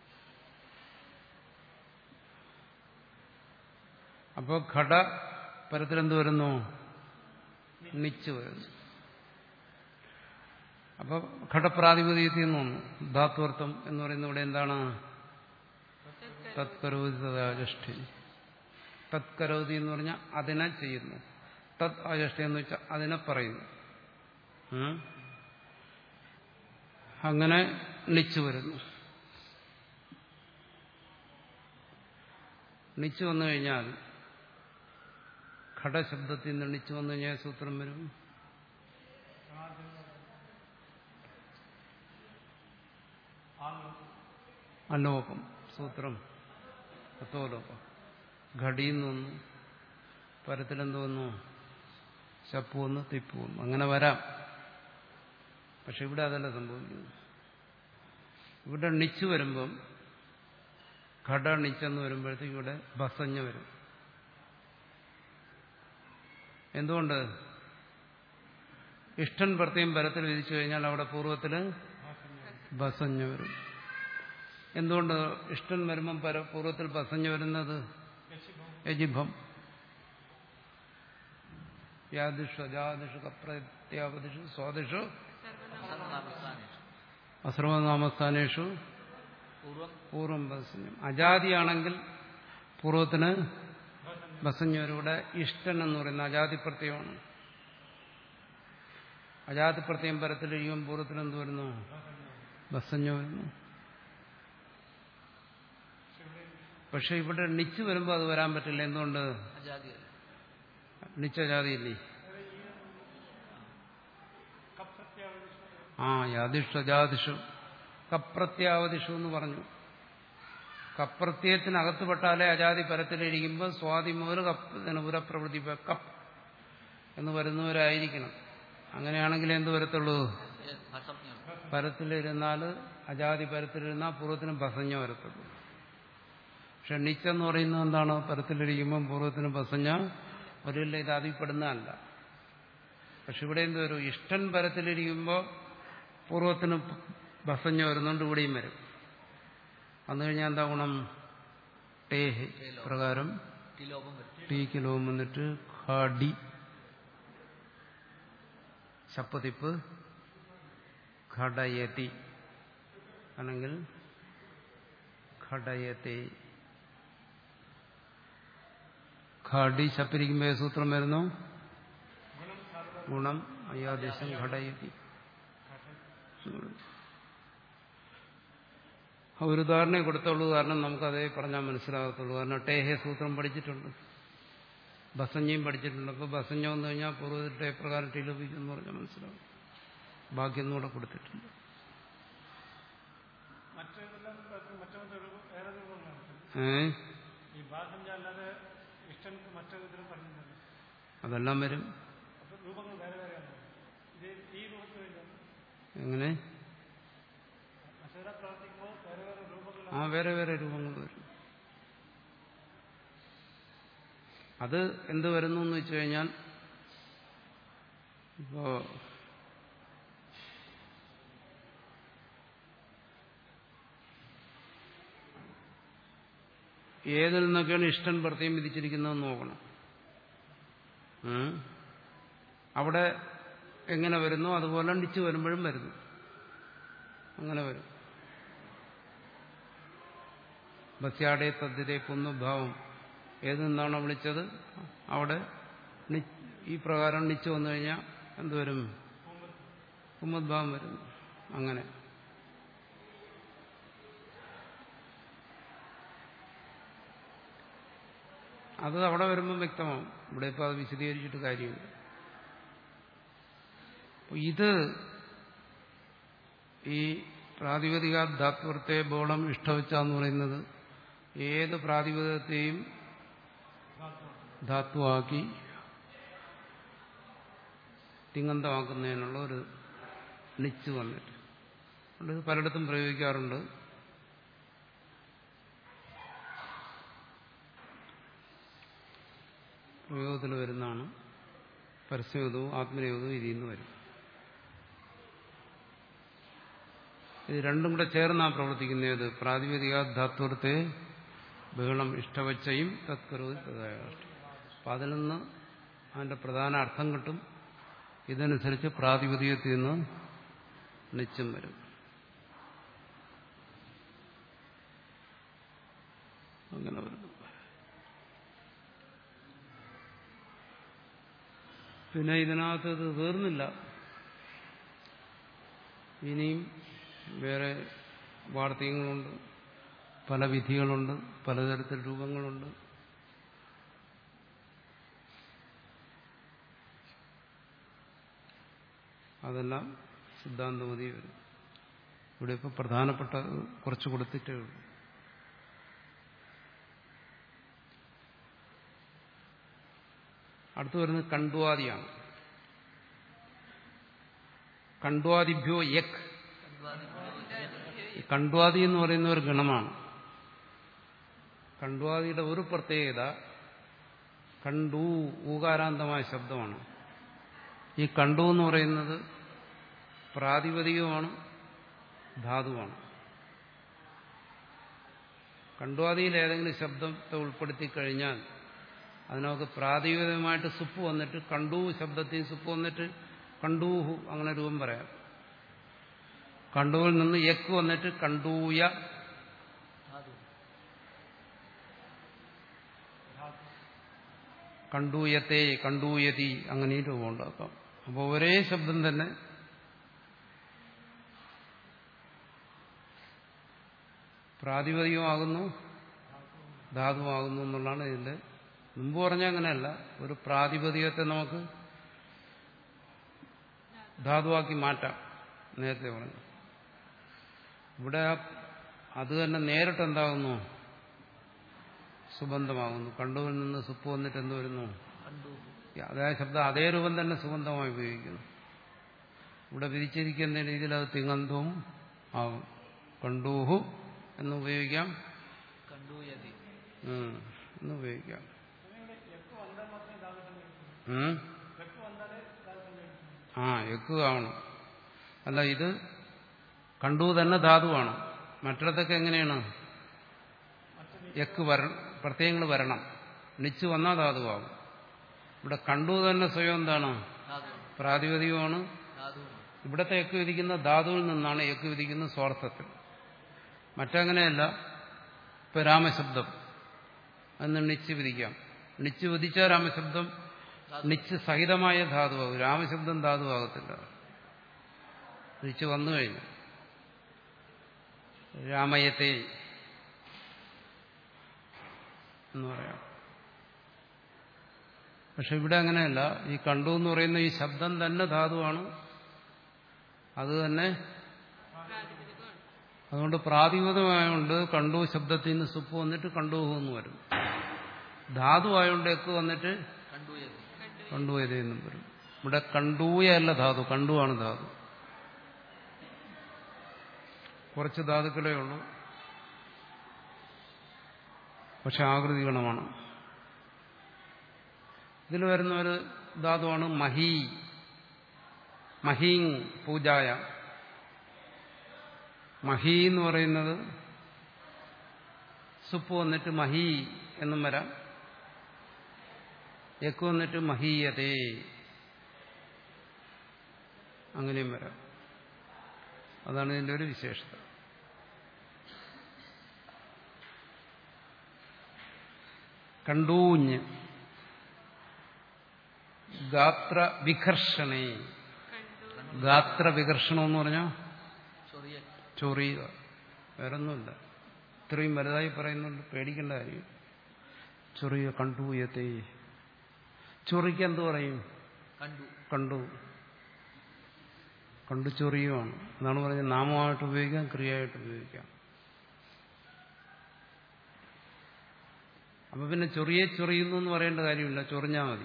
അപ്പോൾ ഘട പരത്തിലെന്ത് വരുന്നു നിച്ച് വരുന്നു അപ്പൊ ഘടപ്രാതിപതികത്തിൽ നിന്ന് വന്നു ധാത്വർത്ഥം എന്ന് പറയുന്ന ഇവിടെ എന്താണ് തത്കരോതി തഥാജഷ്ഠി തത്കരോതി എന്ന് പറഞ്ഞാൽ അതിനെ ചെയ്യുന്നു തത് അജഷ്ഠി എന്ന് വെച്ചാൽ അതിനെ പറയുന്നു ഉം? അങ്ങനെ ണിച്ചു വരുന്നു ണിച്ചു വന്നു കഴിഞ്ഞാൽ ഘടശബ്ദത്തിൽ നിന്ന് ണിച്ചു വന്നു കഴിഞ്ഞാൽ സൂത്രം വരും അലോകം സൂത്രം അത്തോലോകം ഘടിന്ന് വന്നു പരത്തിലെന്ത് വന്നു ശപ്പു വന്നു തിപ്പു വന്നു അങ്ങനെ വരാം പക്ഷെ ഇവിടെ അതല്ല സംഭവിക്കുന്നു ഇവിടെ ണിച്ചു വരുമ്പം ഘട ണിച്ചെന്ന് വരുമ്പോഴത്തേക്ക് ഇവിടെ ബസഞ്ഞ വരും എന്തുകൊണ്ട് ഇഷ്ടൻ പ്രത്യേകം പരത്തിൽ വിധിച്ചു കഴിഞ്ഞാൽ അവിടെ പൂർവ്വത്തില് ബസഞ്ഞ വരും എന്തുകൊണ്ട് ഇഷ്ടൻ വരുമ്പം പര പൂർവ്വത്തിൽ ബസഞ്ഞ വരുന്നത് യജിഭം യാദിഷു അജാദിഷു കപ്രത്യാപതിഷു സ്വാദിഷു സർവനാമസ്ഥാനേഷു. അസർവനാമസ്ഥാനേഷു പൂർവം പൂർവം ബസഞ്ഞം അജാതിയാണെങ്കിൽ പൂർവ്വത്തിന് ബസഞ്ഞവരുടെ ഇഷ്ടൻ എന്ന് പറയുന്ന അജാതി പ്രത്യയമാണ് അജാതി പ്രത്യയം പരത്തിലിരിക്കും പൂർവ്വത്തിൽ എന്ത് വരുന്നു ബസഞ്ഞ വരുന്നു പക്ഷെ ഇവിടെ ണിച്ച് വരുമ്പോൾ അത് വരാൻ പറ്റില്ല എന്തുകൊണ്ട് അജാതിയല്ല നിശ്ചജാതിയില്ലേ ആ യാദിഷു അജാതിഷു കപ്രത്യാവതിഷു എന്ന് പറഞ്ഞു കപ്രത്യയത്തിനകത്തുപെട്ടാലേ അജാതി പരത്തിലിരിക്കുമ്പോൾ സ്വാതി മുതൽ കപ്പ് പുരപ്രവൃത്തി കപ്പ് എന്ന് വരുന്നവരായിരിക്കണം അങ്ങനെയാണെങ്കിൽ എന്ത് വരത്തുള്ളൂ ഏ, ഭസജ്ഞം. പരത്തിലിരുന്നാൽ അജാതി പരത്തിലിരുന്നാൽ പൂർവ്വത്തിന് ബസഞ്ഞ വരത്തുള്ളൂ പക്ഷെ നിച്ചെന്ന് പറയുന്നത് എന്താണ് പരത്തിലിരിക്കുമ്പം പൂർവ്വത്തിന് ബസഞ്ഞ വരില്ല ഇത് അതിൽപ്പെടുന്നതല്ല പക്ഷെ ഇവിടെ എന്ത് വരും ഇഷ്ടൻ പരത്തിലിരിക്കുമ്പോൾ പൂർവ്വത്തിന് ബസഞ്ഞ വരുന്നുണ്ട് ഇവിടെയും വരും വന്നു കഴിഞ്ഞാൽ എന്താ ഗുണം ടേഹ് പ്രകാരം ഈ ലോപം വരും ടീക്ക് ലോം വന്നിട്ട് ഖാഡി ശപ്പതിപ്പ് ഘടയതി അല്ലെങ്കിൽ ഘടയത്തെ ഖാഡി ശപ്പിരിക്കുമ്പോൾ ഏത് സൂത്രം വരുന്നു ഗുണം അയ്യാദേശം ഘടയതി ഒരു ഉദാഹരണം കൊടുത്തുള്ളൂ കാരണം നമുക്കതേ പറഞ്ഞാൽ മനസ്സിലാകത്തുള്ളൂ കാരണം ടേഹെ സൂത്രം പഠിച്ചിട്ടുണ്ട് ബസഞ്ഞയും പഠിച്ചിട്ടുണ്ട് അപ്പോൾ ബസഞ്ഞ വന്നു കഴിഞ്ഞാൽ പൂർവ്വത്തെ പ്രകാരം ടിലോപിക്കും എന്ന് പറഞ്ഞാൽ മനസ്സിലാവും ബാക്കിയൊന്നും കൂടെ കൊടുത്തിട്ടുണ്ട് മറ്റേതെല്ലാം മറ്റൊരു വേറെ രൂപങ്ങളാണ് ഏ ഈ ഭാഗം അല്ലാതെ ഇഷ്ടം മറ്റൊരു ഇതിലും പറഞ്ഞിട്ടുണ്ട് അതെല്ലാം വരും അപ്പൊ രൂപങ്ങൾ വേറെ വേറെയാണ് ഇത് ഈ രൂപത്തിന് വേണ്ടിയാണ് എങ്ങനെ മസേര പ്രവർത്തിക്കുമ്പോൾ വേറെ വേറെ രൂപങ്ങൾ ആ വേറെ വേറെ രൂപങ്ങൾ വരും അത് എന്ത് വരുന്നു എന്ന് വെച്ച് കഴിഞ്ഞാൽ ഇപ്പോ ഏതിൽ നിന്നൊക്കെയാണ് ഇഷ്ടൻ പ്രത്യേകം വിധിച്ചിരിക്കുന്നതെന്ന് നോക്കണം ഉം. അവിടെ എങ്ങനെ വരുന്നു അതുപോലെ ണിച്ച് വരുമ്പോഴും വരുന്നു അങ്ങനെ വരും ബസ്യാടെ തദ്ദിരെ കുന്നുഭാവം ഏത് നിന്നാണോ വിളിച്ചത് അവിടെ നി- ഈ പ്രകാരം നിച്ച് വന്നു കഴിഞ്ഞാൽ എന്തുവരും കുമ്മദ്ഭാവം വരും അങ്ങനെ അത് അവിടെ വരുമ്പോൾ വ്യക്തമാവും ഇവിടെ ഇപ്പോൾ അത് വിശദീകരിച്ചിട്ട് കാര്യമില്ല അപ്പൊ ഇത് ഈ പ്രാതിപതിക ധാത്വത്തെ ബോളം ഇഷ്ടവച്ച എന്ന് പറയുന്നത് ഏത് പ്രാതിപതികത്തെയും ധാത്തുവാക്കി തിങ്ങന്തമാക്കുന്നതിനുള്ള ഒരു നിച്ച് വന്നിട്ട് അതുകൊണ്ട് ഇത് പലയിടത്തും പ്രയോഗിക്കാറുണ്ട് പ്രയോഗത്തിൽ വരുന്നതാണ് പരസ്യയോഗവും ആത്മനിയോഗവും ഇതിൽ നിന്ന് വരും ഇത് രണ്ടും കൂടെ ചേർന്നാണ് പ്രവർത്തിക്കുന്നത് പ്രാതിപതിക ധാത്വത്തെ ബഹളം ഇഷ്ടവച്ചയും തത്കരവും തഥായ അപ്പം അതിൽ നിന്ന് അതിന്റെ പ്രധാന അർത്ഥം കിട്ടും ഇതനുസരിച്ച് പ്രാതിപതികത്തിൽ നിന്ന് നിച്ചം വരും അങ്ങനെ വരുന്നു പിന്നെ ഇതിനകത്ത് ഇത് തീർന്നില്ല ഇനിയും വേറെ വാർത്തകങ്ങളുണ്ട് പല വിധികളുണ്ട് പലതരത്തിൽ രൂപങ്ങളുണ്ട് അതെല്ലാം സിദ്ധാന്തമതി വരും ഇവിടെ ഇപ്പോൾ പ്രധാനപ്പെട്ട കുറച്ച് കൊടുത്തിട്ടേ ഉള്ളൂ അടുത്ത് വരുന്നത് കണ്ട്വാദിയാണ് കണ്ട്വാദിഭ്യോ യക് ഈ കണ്ട്വാദി എന്ന് പറയുന്ന ഒരു ഗണമാണ് കണ്ട്വാദിയുടെ ഒരു പ്രത്യേകത കണ്ടു ഊകാരാന്തമായ ശബ്ദമാണ് ഈ കണ്ടു എന്ന് പറയുന്നത് പ്രാതിപതികമാണ് ധാതുവാണ് കണ്ട്വാദിയിൽ ഏതെങ്കിലും ശബ്ദത്തെ ഉൾപ്പെടുത്തി കഴിഞ്ഞാൽ അതിനൊക്കെ പ്രാതിപതികമായിട്ട് സുപ്പ് വന്നിട്ട് കണ്ടു ശബ്ദത്തിൽ സുപ്പ് വന്നിട്ട് കണ്ടൂഹു അങ്ങനെ രൂപം പറയാം കണ്ടുവിൽ നിന്ന് യക്ക് വന്നിട്ട് കണ്ടൂയ ധാതു കണ്ടൂയത്തെ കണ്ടൂയതി അങ്ങനെ ഈ രൂപം ഉണ്ടാക്കാം അപ്പോൾ ഒരേ ശബ്ദം തന്നെ പ്രാതിപതികമാകുന്നു ധാതുവാകുന്നു എന്നുള്ളതാണ് ഇതിന്റെ മുമ്പ് പറഞ്ഞ അങ്ങനെയല്ല ഒരു പ്രാതിപതികത്തെ നമുക്ക് ധാതുവാക്കി മാറ്റാം നേരത്തെ പറഞ്ഞു ഇവിടെ ആ- അത് തന്നെ നേരിട്ട് എന്താകുന്നു സുബന്ധമാകുന്നു കണ്ടുവിൽ നിന്ന് സുപ്പ് വന്നിട്ട് എന്ത് വരുന്നു കണ്ടു അതേ ശബ്ദം അതേ രൂപം തന്നെ സുഗന്ധമായി ഉപയോഗിക്കുന്നു ഇവിടെ വിധിച്ചിരിക്കുന്ന രീതിയിൽ അത് തിങ്ങന്തവും ആകും കണ്ടൂഹു എന്ന് ഉപയോഗിക്കാം കണ്ടു യതി ഉം, എന്ന് ഉപയോഗിക്കാം ഉം? ആ എക്ക് ആവണം അല്ല ഇത് കണ്ടു തന്നെ ധാതുവാണ് മറ്റിടത്തൊക്കെ എങ്ങനെയാണ് എക്ക് വരണം പ്രത്യയങ്ങൾ വരണം നിച്ച് വന്നാൽ ധാതുവാകും ഇവിടെ കണ്ടു തന്നെ സ്വയം എന്താണ് ധാതു പ്രാതിപതികമാണ് ധാതു ഇവിടത്തെ എക്ക് വിധിക്കുന്ന ധാതുവിൽ നിന്നാണ് എക്ക് വിധിക്കുന്ന സ്വാർത്ഥത്തിൽ മറ്റങ്ങനെയല്ല ഇപ്പൊ രാമശബ്ദം എന്ന് നിച്ച് വിധിക്കാം നിച്ച് വിധിച്ച രാമശബ്ദം നിച്ച് സഹിതമായ ധാതുവാകും രാമശബ്ദം ധാതുവാകത്തില്ല നിച്ച് വന്നു കഴിഞ്ഞു രാമയത്തെ എന്ന് പറയാം പക്ഷെ ഇവിടെ അങ്ങനെയല്ല ഈ കണ്ടു എന്ന് പറയുന്ന ഈ ശബ്ദം തന്നെ ധാതുവാണ് അത് തന്നെ പ്രാതിപതികമാണ് അതുകൊണ്ട് പ്രാതിപതമായതുകൊണ്ട് കണ്ടു ശബ്ദത്തിൽ നിന്ന് സുപ്പ് വന്നിട്ട് കണ്ടൂഹു എന്ന് വരും ധാതു ആയതുകൊണ്ട് എക്ക് വന്നിട്ട് കണ്ടു യതി കണ്ടുപോയത് എന്നും വരും ഇവിടെ കണ്ടൂയല്ല ധാതു കണ്ടുവാണ് ധാതു കുറച്ച് ധാതുക്കളേ ഉള്ളൂ പക്ഷെ ആകൃതി ഗണമാണ് ഇതിൽ വരുന്ന ഒരു ധാതുവാണ് മഹീ മഹീങ് പൂജായ മഹീ എന്ന് പറയുന്നത് സുപ്പ് വന്നിട്ട് മഹീ എന്നും വരാം യക്ക് വന്നിട്ട് മഹീയതേ അങ്ങനെയും വരാം അതാണ് ഇതിന്റെ ഒരു വിശേഷത കണ്ടൂഞ്ഞ് ഗാത്ര വികർഷണേ ഗാത്ര വികർഷണം എന്ന് പറഞ്ഞാൽ ചൊറിയ ചൊറിയുക വേറൊന്നുമില്ല ഇത്രയും വലുതായി പറയുന്നുണ്ട് പേടിക്കേണ്ട കാര്യം ചൊറിയുക കണ്ടൂയത്തെ ചൊറിക്ക് എന്ത് പറയും കണ്ടു കണ്ടു കണ്ടു ചൊറിയുമാണ് എന്നാണ് പറഞ്ഞത് നാമമായിട്ട് ഉപയോഗിക്കാം ക്രിയയായിട്ട് ഉപയോഗിക്കാം അപ്പൊ പിന്നെ ചൊറിയെ ചൊറിയുന്നു എന്ന് പറയേണ്ട കാര്യമില്ല ചൊറിഞ്ഞാൽ മതി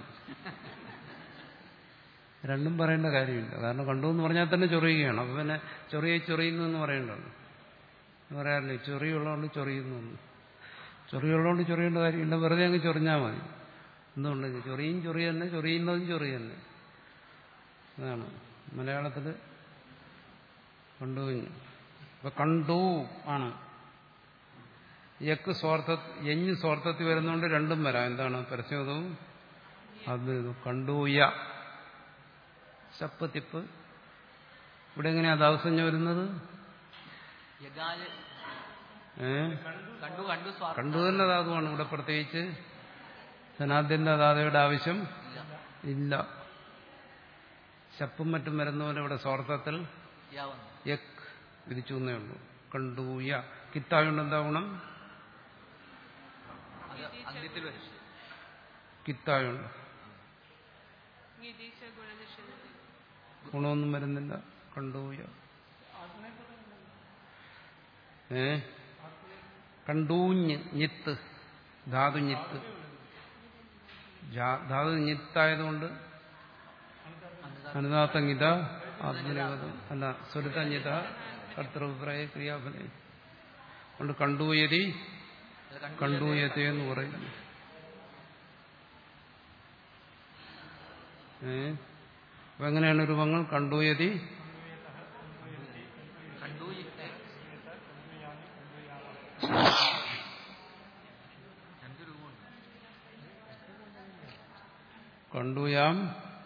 രണ്ടും പറയേണ്ട കാര്യമില്ല കാരണം കണ്ടു എന്ന് പറഞ്ഞാൽ തന്നെ ചൊറിയുകയാണ് അപ്പൊ പിന്നെ ചൊറിയെ ചൊറിയുന്നു എന്ന് പറയേണ്ടത് പറയാറില്ലേ ചൊറിയുള്ളതുകൊണ്ട് ചൊറിയുന്നു എന്ന് ചൊറിയുള്ളതുകൊണ്ട് ചൊറിയേണ്ട കാര്യമില്ല വെറുതെ അങ്ങ് ചൊറിഞ്ഞാൽ മതി എന്തുകൊണ്ട് ചൊറിയും ചൊറി തന്നെ ചൊറിയുന്നതും ചൊറി തന്നെ അതാണ് മലയാളത്തിൽ കണ്ടു അപ്പൊ കണ്ടു ആണ് യക്ക് സ്വാർത്ഥ യഞ്ഞ് സ്വാർത്ഥത്തിൽ വരുന്നതുകൊണ്ട് രണ്ടും വരാം എന്താണ് പരസ്യവും അത് കണ്ടൂയ ശപ്പ് തിപ്പ് ഇവിടെ എങ്ങനെയാ ദാവസഞ്ജ വരുന്നത് യഗാല് ഏ കണ്ടു കണ്ടു സ്വാർത്ഥ കണ്ടു തന്നെ ധാതുവാണ് ഇവിടെ പ്രത്യേകിച്ച് ധനാദ്യന്റെ ധാതയുടെ ആവശ്യം ഇല്ല ഇല്ല ശപ്പും മറ്റും വരുന്ന പോലെ ഇവിടെ സ്വാർത്ഥത്തിൽ യാ വന്നു യക് വിധിച്ചു എന്നേ ഉള്ളൂ കണ്ടൂയ കിത്തായുണ്ട് എന്താ ഗുണം അത് അന്ത്യത്തിൽ വരും കിത്തായുണ്ട് ഗിരീശ ഗുണനിഷേധത്തിൽ ഗുണമൊന്നും വരുന്നില്ല കണ്ടൂയ ഏ കണ്ടൂഞ്ഞ് ഞിത്ത് ധാതു ഞിത്ത് ജാ- ധാതു ഞിത്തായതുകൊണ്ട് അനുദാത്തങ്ങിത ആത്മനിഗതം അല്ല സ്വരുതഞ്ഞിത കർത്തൃഭിപ്രായ ക്രിയാഫലം കൊണ്ട് കണ്ടൂയതി അത് കണ്ടു കണ്ടൂയത്തെ എന്ന് പറയുന്നു ഏ അപ്പൊ എങ്ങനെയാണ് രൂപങ്ങൾ കണ്ടൂയതി കണ്ടു യുക്തേ രണ്ട് രൂപമുണ്ട് കണ്ടൂയാം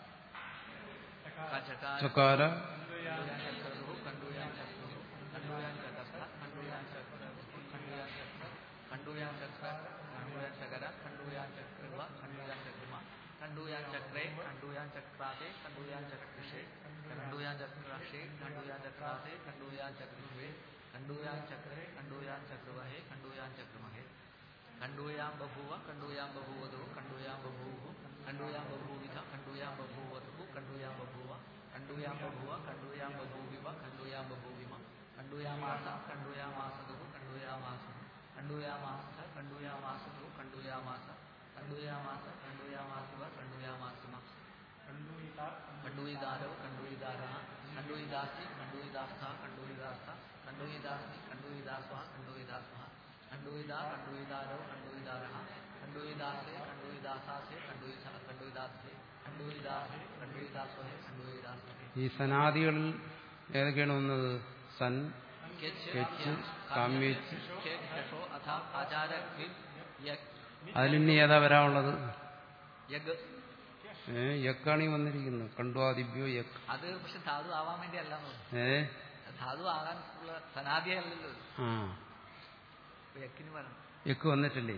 ചകാര ചകാര കണ്ടുയാൻ ചക്രതു കണ്ടുയാൻ ചക്രതു കണ്ടുയാൻ ചകസ്ഥ കണ്ടുയാൻ ചക്രതു കണ്ടുയാൻ ചക്ര കണ്ടുയാൻ ചക്ര കണ്ടുയാൻ ചകര കണ്ടുയാൻ ചക്രവ കണ്ടുയാൻ ചക്രമ കണ്ടുയാൻ ചക്രേ കണ്ടുയാൻ ചക്രാതെ കണ്ടുയാൻ ചക്രഷേ കണ്ടുയാൻ ചക്രാഷേ കണ്ടുയാൻ ചക്രാതെ കണ്ടുയാൻ ചക്രവേ കണ്ടുയാൻ ചക്രേ കണ്ടുയാൻ ചക്രവഹേ കണ്ടുയാൻ ചക്രമഹേ കണ്ടൂയാം ബഭൂവ കണ്ടൂയാം ബഭൂവതു കണ്ടൂയാം ബഭൂവു കണ്ടൂയാം ബഭൂവിധ കണ്ടൂയാം ബഭൂവതു കണ്ടൂയാം ബഭൂവ കണ്ടൂയാം ബഭൂവ കണ്ടൂയാം ബഭൂവിവ കണ്ടൂയാം ബഭൂവിമ കണ്ടൂയാമാസ കണ്ടൂയാമാസതു കണ്ടൂയാമാസു കണ്ടൂയാമാസ കണ്ടൂയാമാസതു കണ്ടൂയാമാസ കണ്ടൂയാമാസ കണ്ടൂയാമാസിവ കണ്ടൂയാമാസിമ കണ്ടൂയിദാരോ കണ്ടൂയിദാര കണ്ടൂയിദാസി കണ്ടൂയിദാസ്ഥ കണ്ടൂയിദാസ്ഥ കണ്ടൂയിദാസ്മി കണ്ടൂയിദാസ്വ കണ്ടൂയിദാസ്മ കണ്ടൂയിദാ കണ്ടൂയിദാരോ കണ്ടൂയിദാര കണ്ടൂയിദാസേ കണ്ടൂയിദാസാസേ കണ്ടൂയിസ കണ്ടൂയിദാസേ കണ്ടൂയിദാസേ കണ്ടൂയിദാസ്വഹേ കണ്ടൂയിദാസ്വഹേ ഈ സനാദികളിൽ ഏതൊക്കെയാണ് വന്നത് സൻ കെച്ച് കെച്ച് കാമ്യച്ച് ഷോ അഥ ആചാര ക്വിൻ യഗ് അതിലിനി ഏതാ വരാനുള്ളത് യഗ് ഏ യക്കാണ് ഈ വന്നിരിക്കുന്നത് കണ്ടുവാദിഭ്യോ യക് അത് പക്ഷെ ധാതു ആവാൻ വേണ്ടി അല്ല ഏ ധാതു ആകാൻ ഉള്ള സനാദിയല്ലല്ലോ ഇത്. ആ അപ്പൊ യക്കിന് പറയണം യക്ക് വന്നിട്ടില്ലേ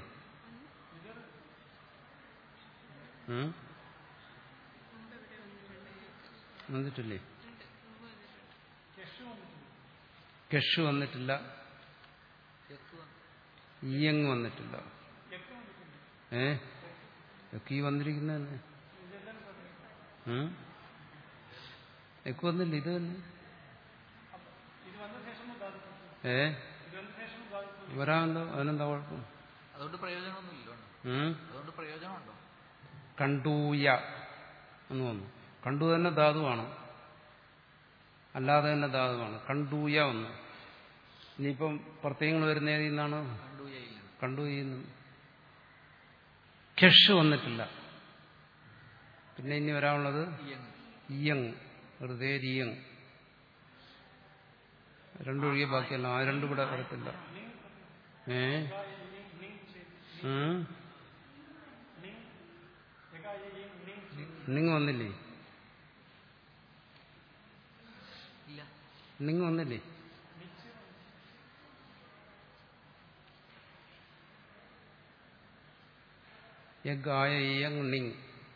ഉം? വന്നിട്ടില്ലേ കെഷ് വന്നിട്ടില്ല യക്ക് വന്നു. ഈയങ് വന്നിട്ടില്ല ഏ യക്ക് ഈ വന്നിരിക്കുന്ന തന്നെ ഉം? യക്ക് വന്നില്ല ഇത് തന്നെ ഏ വരാമല്ലോ അതിനെന്താ കുഴപ്പം അതുകൊണ്ട് പ്രയോജനമൊന്നുമില്ലോ ഉം? അതുകൊണ്ട് പ്രയോജനമുണ്ടോ കണ്ടൂയ എന്ന് വന്നു കണ്ടു തന്നെ ധാതുവാണ് അല്ലാതെ തന്നെ ധാതുവാണ് കണ്ടൂയ വന്നു ഇനിയിപ്പം പ്രത്യയങ്ങൾ വരുന്ന ഏതിൽ നിന്നാണ് കണ്ടൂയയിൽ കണ്ടു ചെയ്യുന്നു കെഷ് വന്നിട്ടില്ല പിന്നെ ഇനി വരാനുള്ളത് ഇയങ് ഇയങ് വെറുതെ ഇയങ് രണ്ടൊഴികെ ബാക്കിയല്ല ആ രണ്ടും ഇവിടെ വരത്തില്ല ഏ ഉം? നിങ് ഏകായി നിങ് നിങ് വന്നില്ലേ ഇല്ല നിങ് വന്നില്ലേ യഗ് യങ് നിങ്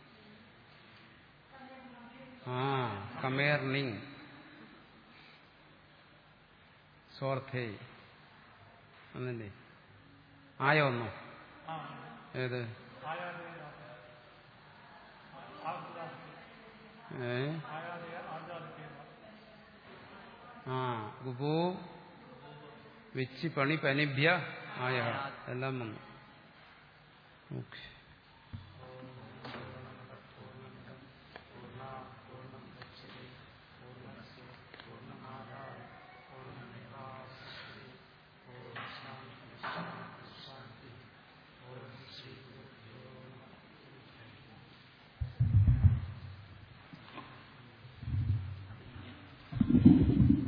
ആ കമേർ നിങ് സ്വാർത്ഥേ വന്നില്ലേ ആയ ഒന്നോ ആ ഏത് ആയാദേ ആദാദേ ഏ ആയാദേ ആദാദേ ആ ഗുപോ വെച്ച് പണി പനിഭ്യ ആയ എല്ലാം വന്നു ഓക്കെ അതില്ല